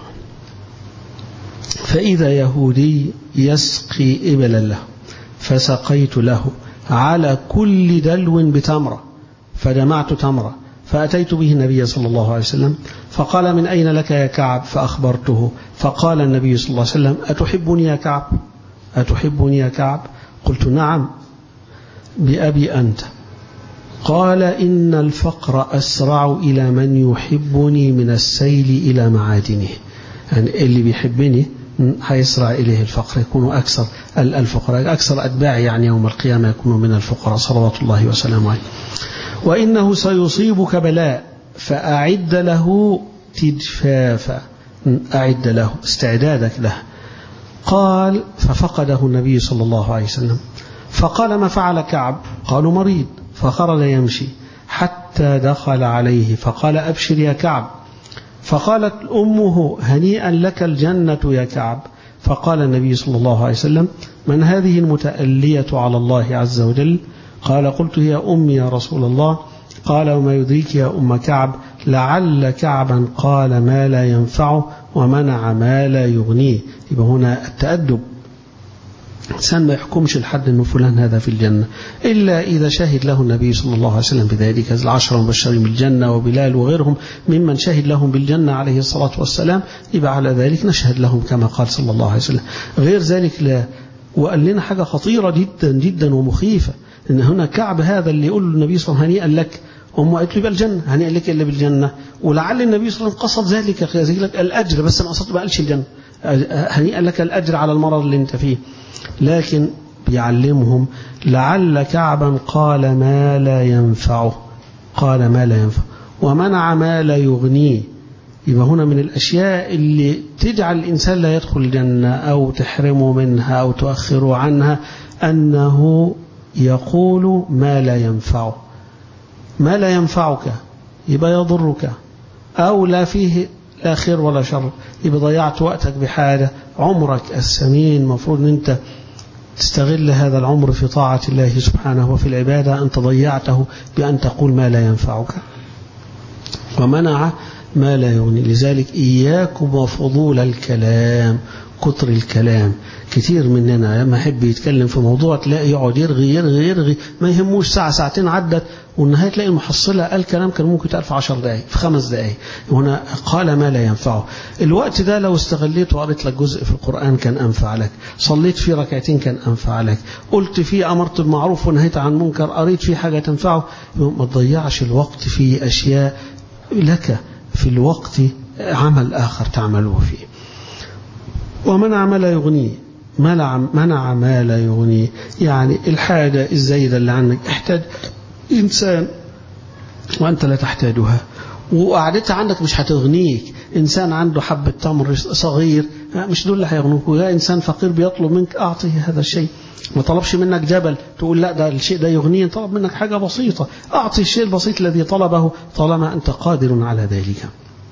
فإذا يهودي يسقي إبلا له فسقيت له على كل دلو بتمرة فجمعت تمرة فأتيت به النبي صلى الله عليه وسلم فقال من أين لك يا كعب فأخبرته فقال النبي صلى الله عليه وسلم أتحبني يا كعب أتحبني يا كعب قلت نعم بأبي أنت قال إن الفقر أسرع إلى من يحبني من السيل إلى معادنه يعني اللي بيحبني هيسرع إليه الفقر يكون أكثر الفقراء أكثر أتباع يعني يوم القيامة يكون من الفقراء صلوات الله وسلامه عليه وإنه سيصيبك بلاء فأعد له تجفافا أعد له استعدادك له قال ففقده النبي صلى الله عليه وسلم فقال ما فعل كعب قالوا مريض فخرج يمشي حتى دخل عليه فقال أبشر يا كعب فقالت أمه هنيئا لك الجنة يا كعب فقال النبي صلى الله عليه وسلم من هذه المتألية على الله عز وجل قال قلت هي أمي يا رسول الله قال وما يدريك يا أم كعب لعل كعبا قال ما لا ينفعه ومنع ما لا يغنيه يبقى هنا التأدب إنسان ما يحكمش لحد أنه فلان هذا في الجنة إلا إذا شهد له النبي صلى الله عليه وسلم بذلك العشرة المبشرين بالجنة وبلال وغيرهم ممن شهد لهم بالجنة عليه الصلاة والسلام يبقى على ذلك نشهد لهم كما قال صلى الله عليه وسلم غير ذلك لا وقال لنا حاجة خطيرة جدا جدا ومخيفة إن هنا كعب هذا اللي يقول النبي صلى الله عليه وسلم هنيئا لك هم قالت له بالجنة هنيئا لك إلا بالجنة ولعل النبي صلى الله عليه وسلم قصد ذلك ذلك الأجر بس ما قصد ما قالش الجنة هنيئا لك الأجر على المرض اللي انت فيه لكن بيعلمهم لعل كعبا قال ما لا ينفعه قال ما لا ينفع ومنع ما لا يغنيه يبقى هنا من الأشياء اللي تجعل الإنسان لا يدخل الجنة أو تحرمه منها أو تؤخره عنها أنه يقول ما لا ينفعه ما لا ينفعك يبقى يضرك أو لا فيه لا خير ولا شر يبقى ضيعت وقتك بحاجة عمرك السمين مفروض أن أنت تستغل هذا العمر في طاعة الله سبحانه وفي العبادة أنت ضيعته بأن تقول ما لا ينفعك ومنع ما لا يغني لذلك إياكم وفضول الكلام كتر الكلام كتير مننا لما يحب يتكلم في موضوع تلاقي يقعد يرغي يرغي يرغي ما يهموش ساعة ساعتين عدت والنهاية تلاقي المحصلة قال كلام كان ممكن يتقال في عشر دقايق في خمس دقايق هنا قال ما لا ينفعه الوقت ده لو استغليت وقريت لك جزء في القرآن كان أنفع لك صليت فيه ركعتين كان أنفع لك قلت فيه أمرت بالمعروف ونهيت عن المنكر قريت فيه حاجة تنفعه ما تضيعش الوقت في أشياء لك في الوقت عمل آخر تعمله فيه ومنع ما لا يغنيه منع, منع ما لا يغنيه يعني الحاجة الزايدة اللي عنك احتاج إنسان وأنت لا تحتاجها وقعدتها عندك مش هتغنيك إنسان عنده حبة تمر صغير مش دول اللي هيغنوك ويا إنسان فقير بيطلب منك أعطيه هذا الشيء ما طلبش منك جبل تقول لا ده الشيء ده يغنيه طلب منك حاجة بسيطة أعطي الشيء البسيط الذي طلبه طالما أنت قادر على ذلك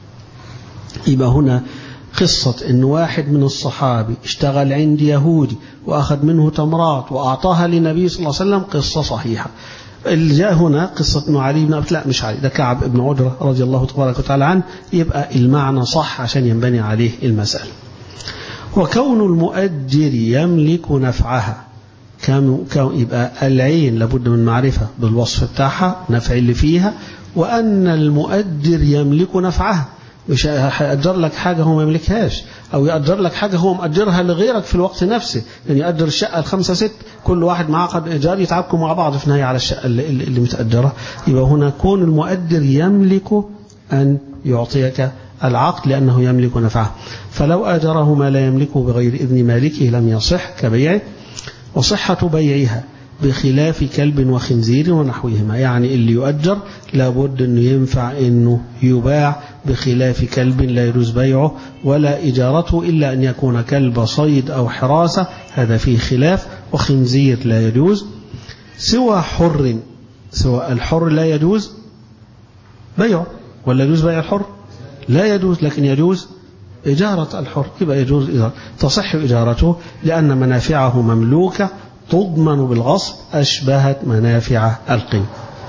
يبقى هنا قصة أن واحد من الصحابي اشتغل عند يهودي وأخذ منه تمرات وأعطاها للنبي صلى الله عليه وسلم قصة صحيحة اللي جاء هنا قصة أنه علي بن أبي لا مش علي ده كعب بن عجرة رضي الله تبارك وتعالى عنه يبقى المعنى صح عشان ينبني عليه المسألة وكون المؤجر يملك نفعها كان يبقى العين لابد من معرفة بالوصف بتاعها نفع اللي فيها وأن المؤجر يملك نفعها مش هيأجر لك حاجة هو ما يملكهاش أو يأجر لك حاجة هو مأجرها لغيرك في الوقت نفسه يعني يأجر الشقة الخمسة ست كل واحد معاه قد إيجار يتعبكم مع بعض في نهاية على الشقة اللي, اللي متأجرة يبقى هنا كون المؤجر يملك أن يعطيك العقد لأنه يملك نفعه فلو أجره ما لا يملكه بغير إذن مالكه لم يصح كبيعه وصحة بيعها بخلاف كلب وخنزير ونحوهما يعني اللي يؤجر لابد أنه ينفع أنه يباع بخلاف كلب لا يجوز بيعه ولا إجارته إلا أن يكون كلب صيد أو حراسة هذا فيه خلاف وخنزير لا يجوز سوى حر سوى الحر لا يجوز بيعه ولا يجوز بيع الحر لا يجوز لكن يجوز إجارة الحر يبقى يجوز إجارة تصح إجارته لأن منافعه مملوكة تضمن بالغصب أشبهت منافع القن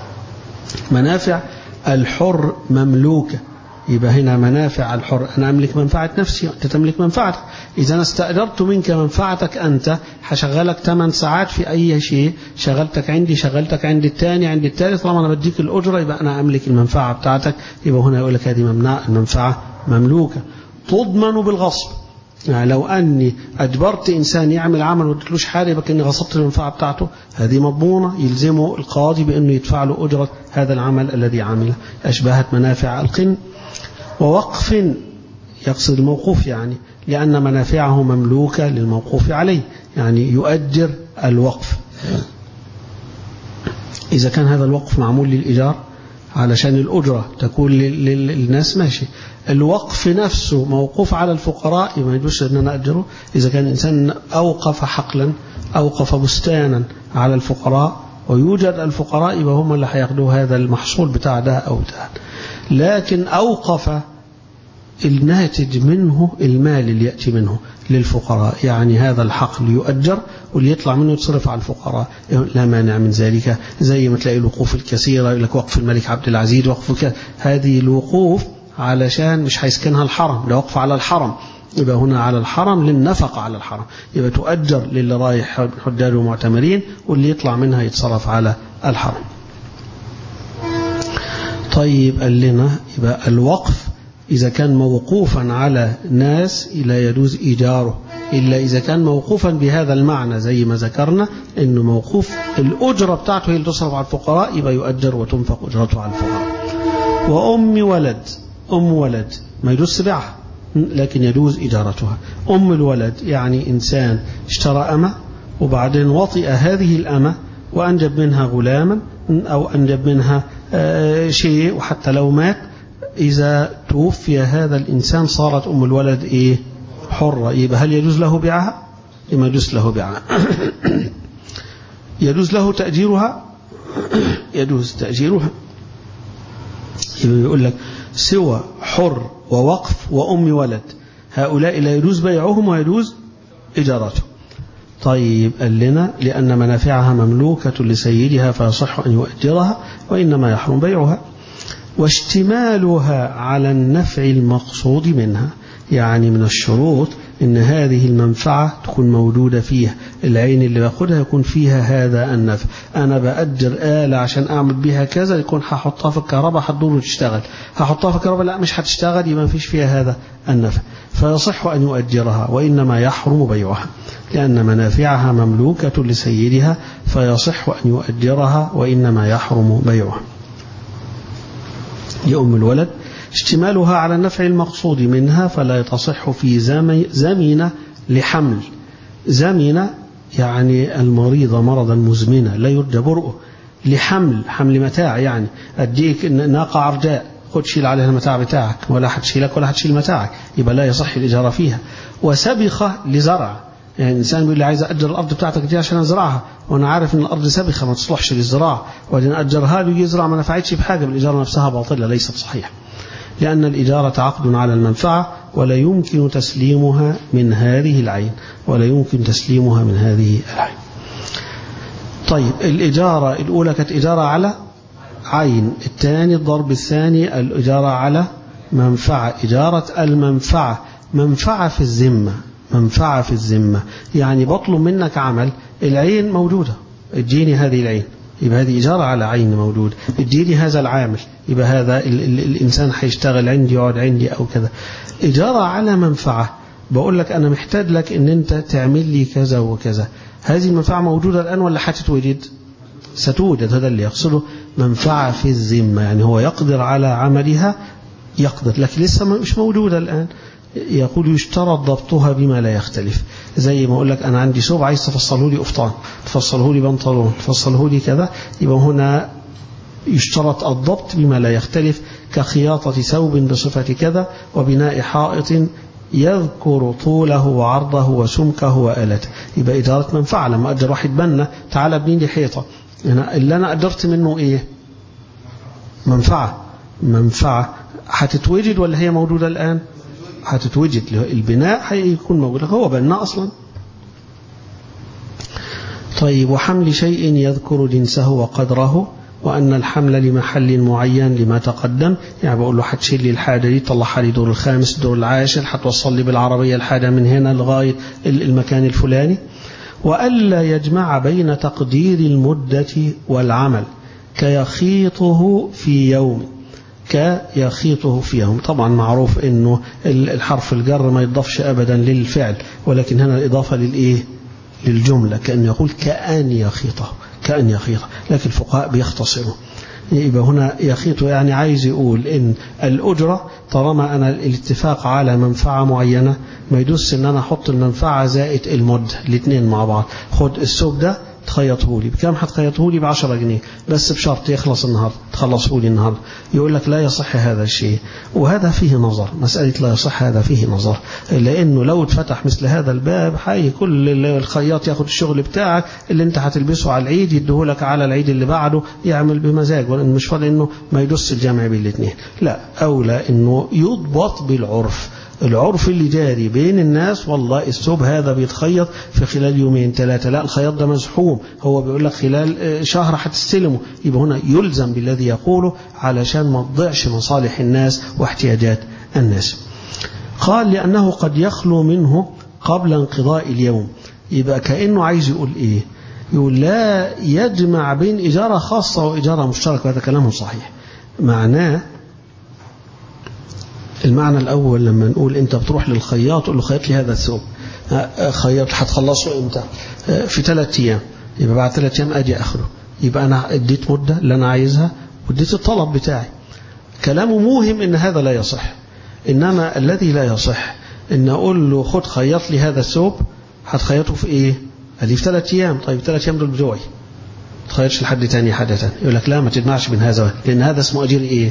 منافع الحر مملوكة يبقى هنا منافع الحر أنا أملك منفعة نفسي أنت تملك منفعتك إذا أنا استأجرت منك منفعتك أنت هشغلك 8 ساعات في أي شيء شغلتك عندي شغلتك عند الثاني عند الثالث طالما أنا بديك الأجرة يبقى أنا أملك المنفعة بتاعتك يبقى هنا يقول لك هذه ممنوع المنفعة مملوكة تضمن بالغصب يعني لو أني أجبرت إنسان يعمل عمل وادتلوش حاجة يبقى كأني غصبت المنفعة بتاعته هذه مضمونة يلزمه القاضي بأنه يدفع له أجرة هذا العمل الذي عمله أشبهت منافع القن ووقف يقصد الموقوف يعني لأن منافعه مملوكة للموقوف عليه يعني يؤجر الوقف إذا كان هذا الوقف معمول للإيجار علشان الأجرة تكون للناس ماشي الوقف نفسه موقوف على الفقراء ما يجوز أن أنا أجره إذا كان إنسان أوقف حقلا أوقف بستانا على الفقراء ويوجد الفقراء يبقى هم اللي هياخدوا هذا المحصول بتاع ده أو ده لكن أوقف الناتج منه المال اللي يأتي منه للفقراء يعني هذا الحقل يؤجر واللي يطلع منه يتصرف على الفقراء لا مانع من ذلك زي ما تلاقي الوقوف الكثيرة يقول لك وقف الملك عبد العزيز وقف هذه الوقوف علشان مش هيسكنها الحرم ده وقف على الحرم يبقى هنا على الحرم للنفقة على الحرم يبقى تؤجر للي رايح حجاج ومعتمرين واللي يطلع منها يتصرف على الحرم طيب قال لنا يبقى الوقف إذا كان موقوفا على ناس لا يجوز إيجاره إلا إذا كان موقوفا بهذا المعنى زي ما ذكرنا إنه موقوف الأجرة بتاعته هي اللي تصرف على الفقراء يبقى يؤجر وتنفق أجرته على الفقراء وأم ولد أم ولد ما يجوز سباعها لكن يجوز إجارتها أم الولد يعني إنسان اشترى أمة وبعدين وطئ هذه الأمة وأنجب منها غلاما أو أنجب منها شيء وحتى لو مات إذا توفي هذا الإنسان صارت أم الولد إيه حرة يبقى هل يجوز له بيعها ما يجوز له بيعها يجوز له تأجيرها يجوز تأجيرها يبقى يقول لك سوى حر ووقف وأم ولد هؤلاء لا يجوز بيعهم ويجوز إجارتهم طيب قال لنا لأن منافعها مملوكة لسيدها فيصح أن يؤجرها وإنما يحرم بيعها واشتمالها على النفع المقصود منها يعني من الشروط ان هذه المنفعة تكون موجودة فيها العين اللي باخدها يكون فيها هذا النفع انا بأجر آلة عشان اعمل بيها كذا يكون هحطها في الكهرباء هتدور وتشتغل هحطها في الكهرباء لا مش هتشتغل يبقى مفيش فيها هذا النفع فيصح ان يؤجرها وانما يحرم بيعها لأن منافعها مملوكة لسيدها فيصح أن يؤجرها وإنما يحرم بيعها لأم الولد اشتمالها على النفع المقصود منها فلا تصح في زمينة لحمل زمينة يعني المريضة مرضا مزمنة لا يرجى برؤه لحمل حمل متاع يعني أديك ناقة عرجاء خد شيل عليها المتاع بتاعك ولا هتشيلك ولا هتشيل متاعك يبقى لا يصح الإجارة فيها وسبخة لزرع يعني الإنسان بيقول لي عايز أجر الأرض بتاعتك دي عشان أزرعها وأنا عارف إن الأرض سبخة ما تصلحش للزراعة وبعدين أجرها له يزرع ما نفعتش بحاجة بالإجارة نفسها باطلة ليست صحيحة لأن الإجارة عقد على المنفعة ولا يمكن تسليمها من هذه العين ولا يمكن تسليمها من هذه العين طيب الإجارة الأولى كانت إجارة على عين الثاني الضرب الثاني الإجارة على منفعة إجارة المنفعة منفعة في الذمة منفعة في الذمة يعني بطلب منك عمل العين موجودة اديني هذه العين يبقى هذه إجارة على عين موجود اديني هذا العامل يبقى هذا ال ال الإنسان هيشتغل عندي يقعد عندي أو كذا إجارة على منفعة بقول لك أنا محتاج لك أن أنت تعمل لي كذا وكذا هذه المنفعة موجودة الآن ولا هتتوجد ستوجد هذا اللي يقصده منفعة في الذمة يعني هو يقدر على عملها يقدر لكن لسه مش موجودة الآن يقول يشترط ضبطها بما لا يختلف زي ما أقول لك أنا عندي ثوب عايز تفصله لي قفطان تفصله لي بنطلون تفصله لي كذا يبقى هنا يشترط الضبط بما لا يختلف كخياطة ثوب بصفة كذا وبناء حائط يذكر طوله وعرضه وسمكه وآلته يبقى إدارة منفعة لما أجر واحد بنا تعال ابني لي حيطة اللي أنا أجرت منه إيه منفعة منفعة هتتوجد ولا هي موجودة الآن هتتوجد البناء هيكون موجود هو بناء أصلا طيب وحمل شيء يذكر جنسه وقدره وأن الحمل لمحل معين لما تقدم يعني بقول له هتشيل لي الحاجة دي طلعها لي دور الخامس دور العاشر هتوصل لي بالعربية الحاجة من هنا لغاية المكان الفلاني وألا يجمع بين تقدير المدة والعمل كيخيطه في يوم كيخيطه في يوم طبعا معروف انه الحرف الجر ما يضافش ابدا للفعل ولكن هنا الاضافه للايه للجمله كانه يقول كان يخيطه كان يخيطه لكن الفقهاء بيختصروا يبقى هنا يخيطه يعني عايز يقول ان الاجره طالما انا الاتفاق على منفعه معينه ما يدوس ان انا احط المنفعه زائد المده الاثنين مع بعض خد الثوب ده تخيطه لي بكم هتخيطه لي ب 10 جنيه بس بشرط يخلص النهارده تخلصه لي النهارده يقول لك لا يصح هذا الشيء وهذا فيه نظر مسألة لا يصح هذا فيه نظر لأنه لو اتفتح مثل هذا الباب حي كل الخياط ياخد الشغل بتاعك اللي انت هتلبسه على العيد يديهولك على العيد اللي بعده يعمل بمزاج ولا مش فاضي انه ما يدس الجمع بين الاثنين لا أولى انه يضبط بالعرف العرف اللي جاري بين الناس والله الثوب هذا بيتخيط في خلال يومين ثلاثة لا الخياط ده مزحوم هو بيقول لك خلال شهر هتستلمه يبقى هنا يلزم بالذي يقوله علشان ما تضيعش مصالح الناس واحتياجات الناس قال لأنه قد يخلو منه قبل انقضاء اليوم يبقى كأنه عايز يقول إيه يقول لا يجمع بين إجارة خاصة وإجارة مشتركة هذا كلامه صحيح معناه المعنى الأول لما نقول أنت بتروح للخياط تقول له خيط لي هذا الثوب خياط هتخلصه إمتى في ثلاث أيام يبقى بعد ثلاث أيام أجي أخره يبقى أنا اديت مدة اللي أنا عايزها واديت الطلب بتاعي كلامه موهم إن هذا لا يصح إنما الذي لا يصح إن أقول له خد خيط لي هذا الثوب هتخيطه في إيه قال لي في ثلاث أيام طيب ثلاث أيام دول بتوعي ما تخيطش لحد تاني حاجة تاني يقول لك لا ما تجمعش بين هذا لأن هذا اسمه أجير إيه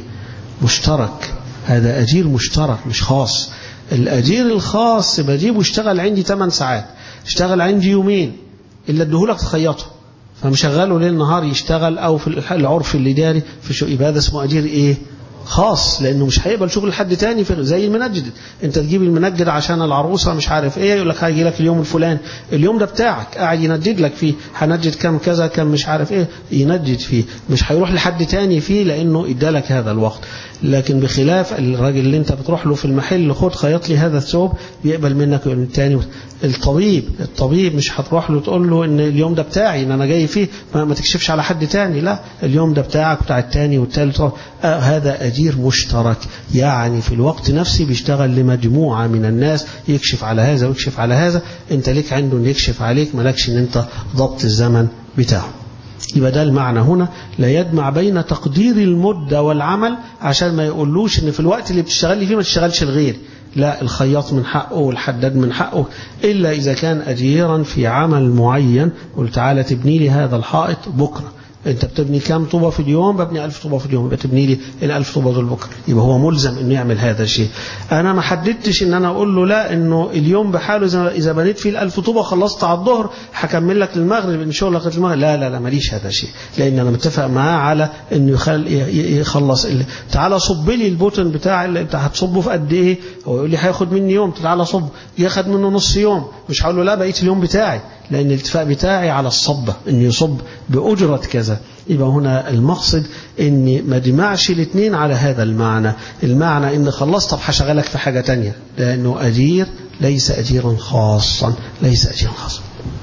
مشترك هذا أجير مشترك مش خاص الأجير الخاص بجيبه اشتغل عندي 8 ساعات اشتغل عندي يومين إلا ادهولك تخيطه فمشغله ليل نهار يشتغل أو في العرف الإداري في شو يبقى هذا اسمه أجير إيه خاص لانه مش هيقبل شغل حد تاني في زي المنجد انت تجيب المنجد عشان العروسه مش عارف ايه يقول لك هيجي لك اليوم الفلاني اليوم ده بتاعك قاعد ينجد لك فيه هنجد كم كذا كم مش عارف ايه ينجد فيه مش هيروح لحد تاني فيه لانه ادالك هذا الوقت لكن بخلاف الراجل اللي انت بتروح له في المحل خد خيط لي هذا الثوب بيقبل منك التاني الطبيب الطبيب مش هتروح له تقول له ان اليوم ده بتاعي ان انا جاي فيه ما, ما تكشفش على حد تاني لا اليوم ده بتاعك بتاع التاني والتالت آه هذا اجير مشترك يعني في الوقت نفسه بيشتغل لمجموعه من الناس يكشف على هذا ويكشف على هذا انت ليك عنده ان يكشف عليك مالكش ان انت ضبط الزمن بتاعه يبقى ده المعنى هنا لا يجمع بين تقدير المدة والعمل عشان ما يقولوش ان في الوقت اللي بتشتغل فيه ما تشتغلش الغير لا الخياط من حقه والحداد من حقه إلا إذا كان أجيرا في عمل معين قل تعالى تبني لي هذا الحائط بكرة انت بتبني كام طوبة في اليوم ببني ألف طوبة في اليوم يبقى تبني لي الألف طوبة دول بكرة يبقى هو ملزم انه يعمل هذا الشيء انا ما حددتش ان انا اقول له لا انه اليوم بحاله اذا بنيت فيه الألف طوبة خلصت على الظهر هكمل لك المغرب ان شاء الله لغايه المغرب لا لا لا ماليش هذا الشيء لان انا متفق معاه على انه يخل يخلص اللي. تعالى صب لي البوتن بتاع اللي انت هتصبه في قد ايه هو يقول لي هياخد مني يوم تعالى صب ياخد منه نص يوم مش هقول له لا بقيت اليوم بتاعي لان الاتفاق بتاعي على الصبة ان يصب بأجرة كذا يبقى هنا المقصد اني ما جمعش الاثنين على هذا المعنى المعنى ان خلصت طب هشغلك في حاجة تانية لانه اجير ليس اجيرا خاصا ليس اجيرا خاصا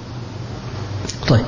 طيب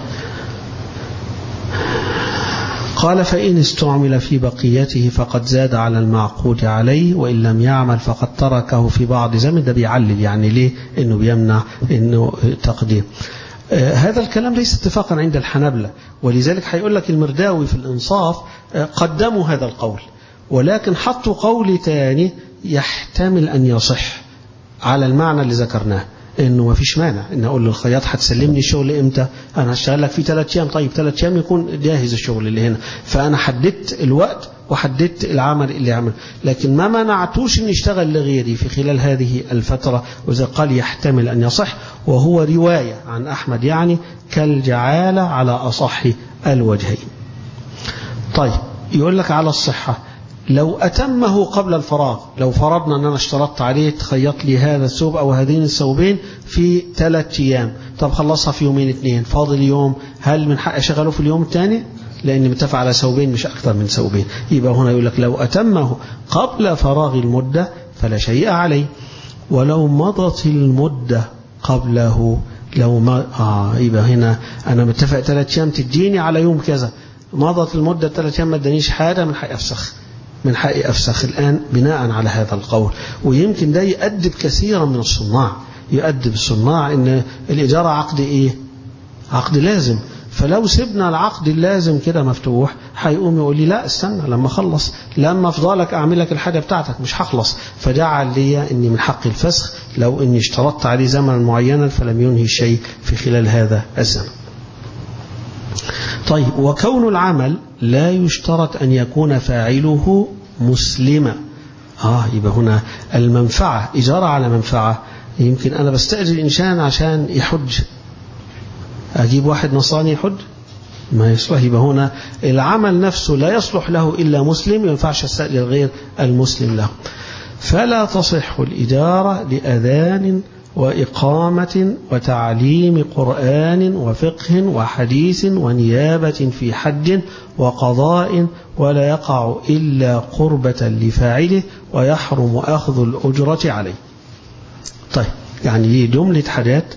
قال فإن استعمل في بقيته فقد زاد على المعقود عليه وإن لم يعمل فقد تركه في بعض زمن ده بيعلل يعني ليه إنه بيمنع إنه تقديم آه هذا الكلام ليس اتفاقا عند الحنبلة ولذلك هيقول لك المرداوي في الإنصاف آه قدموا هذا القول ولكن حطوا قول تاني يحتمل أن يصح على المعنى اللي ذكرناه انه ما فيش مانع ان اقول للخياط هتسلمني الشغل امتى انا هشتغل لك فيه ثلاث ايام طيب ثلاث ايام يكون جاهز الشغل اللي هنا فانا حددت الوقت وحددت العمل اللي عمل لكن ما منعتوش ان يشتغل لغيري في خلال هذه الفترة واذا قال يحتمل ان يصح وهو رواية عن احمد يعني كالجعالة على اصح الوجهين طيب يقول لك على الصحة لو أتمه قبل الفراغ لو فرضنا أن أنا اشترطت عليه تخيط لي هذا الثوب أو هذين الثوبين في ثلاث أيام طب خلصها في يومين اثنين فاضل يوم هل من حق أشغله في اليوم الثاني لأن متفق على ثوبين مش أكثر من ثوبين يبقى هنا يقول لك لو أتمه قبل فراغ المدة فلا شيء عليه ولو مضت المدة قبله لو ما آه يبقى هنا أنا متفق ثلاث أيام تديني على يوم كذا مضت المدة ثلاث أيام ما ادانيش حاجة من حق أفسخ من حقي أفسخ الآن بناء على هذا القول ويمكن ده يؤدب كثيرا من الصناع يؤدب الصناع ان الإجارة عقد إيه عقد لازم فلو سيبنا العقد اللازم كده مفتوح هيقوم يقول لي لا استنى لما اخلص لما افضلك اعمل لك الحاجه بتاعتك مش هخلص فجعل لي اني من حق الفسخ لو اني اشترطت عليه زمنا معينا فلم ينهي شيء في خلال هذا الزمن طيب وكون العمل لا يشترط أن يكون فاعله مسلما آه يبقى هنا المنفعة إجارة على منفعة يمكن أنا بستأجر إنسان عشان يحج أجيب واحد نصراني يحج ما يصلح يبقى هنا العمل نفسه لا يصلح له إلا مسلم ما ينفعش استأجر غير المسلم له فلا تصح الإجارة لأذان وإقامة وتعليم قرآن وفقه وحديث ونيابة في حج وقضاء ولا يقع إلا قربة لفاعله ويحرم أخذ الأجرة عليه طيب يعني دي جملة حاجات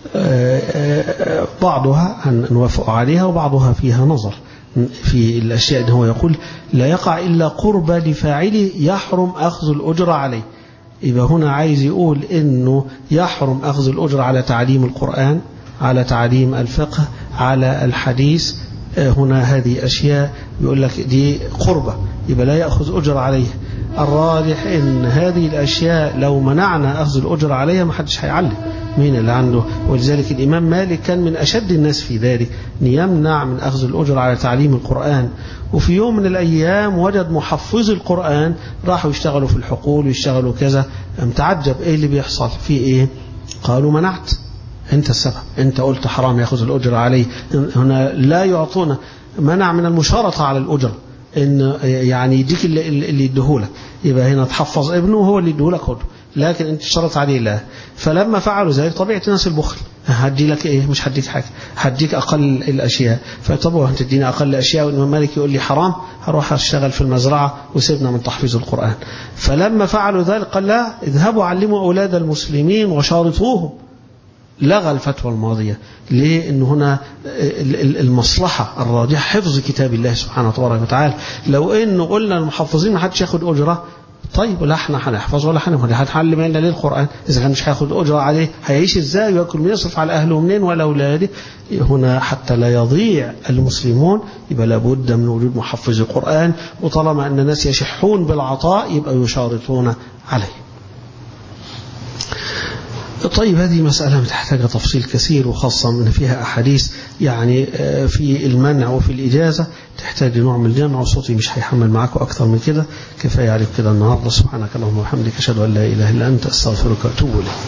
بعضها نوافق عليها وبعضها فيها نظر في الأشياء اللي هو يقول لا يقع إلا قرب لفاعله يحرم أخذ الأجر عليه يبقى هنا عايز يقول إنه يحرم أخذ الأجر على تعليم القرآن على تعليم الفقه على الحديث هنا هذه أشياء يقول لك دي قربة يبقى لا يأخذ أجر عليها الراجح ان هذه الاشياء لو منعنا اخذ الاجر عليها ما حدش هيعلم مين اللي عنده ولذلك الامام مالك كان من اشد الناس في ذلك ان يمنع من اخذ الاجر على تعليم القران وفي يوم من الايام وجد محفظي القران راحوا يشتغلوا في الحقول ويشتغلوا كذا متعجب ايه اللي بيحصل في ايه قالوا منعت انت السبب انت قلت حرام ياخذ الاجر عليه هنا لا يعطونا منع من المشارطه على الاجره ان يعني يديك اللي, اللي يديهولك يبقى هنا تحفظ ابنه هو اللي يديهولك خده لكن انت اشترط عليه لا فلما فعلوا ذلك طبيعه الناس البخل هدي لك ايه مش هديك حاجه هديك اقل الاشياء فطب هتديني اقل الاشياء والامام مالك يقول لي حرام هروح اشتغل في المزرعه وسيبنا من تحفيظ القران فلما فعلوا ذلك قال لا اذهبوا علموا اولاد المسلمين وشارطوهم لغى الفتوى الماضية ليه أن هنا المصلحة الراجحة حفظ كتاب الله سبحانه وتبارك وتعالى لو أنه قلنا المحفظين ما حدش ياخد أجرة طيب ولا احنا هنحفظ ولا هنتعلم الا ليه القران اذا كان مش هياخد اجره عليه هيعيش ازاي وياكل من يصرف على اهله منين ولا اولاده هنا حتى لا يضيع المسلمون يبقى لابد من وجود محفظ القران وطالما ان الناس يشحون بالعطاء يبقى يشارطون عليه طيب هذه مسألة محتاجة تفصيل كثير وخاصة من فيها أحاديث يعني في المنع وفي الإجازة تحتاج نوع من الجمع وصوتي مش هيحمل معاكم أكثر من كده كفاية عليك كده النهاردة سبحانك اللهم وبحمدك أشهد أن لا إله إلا أنت أستغفرك وأتوب إليك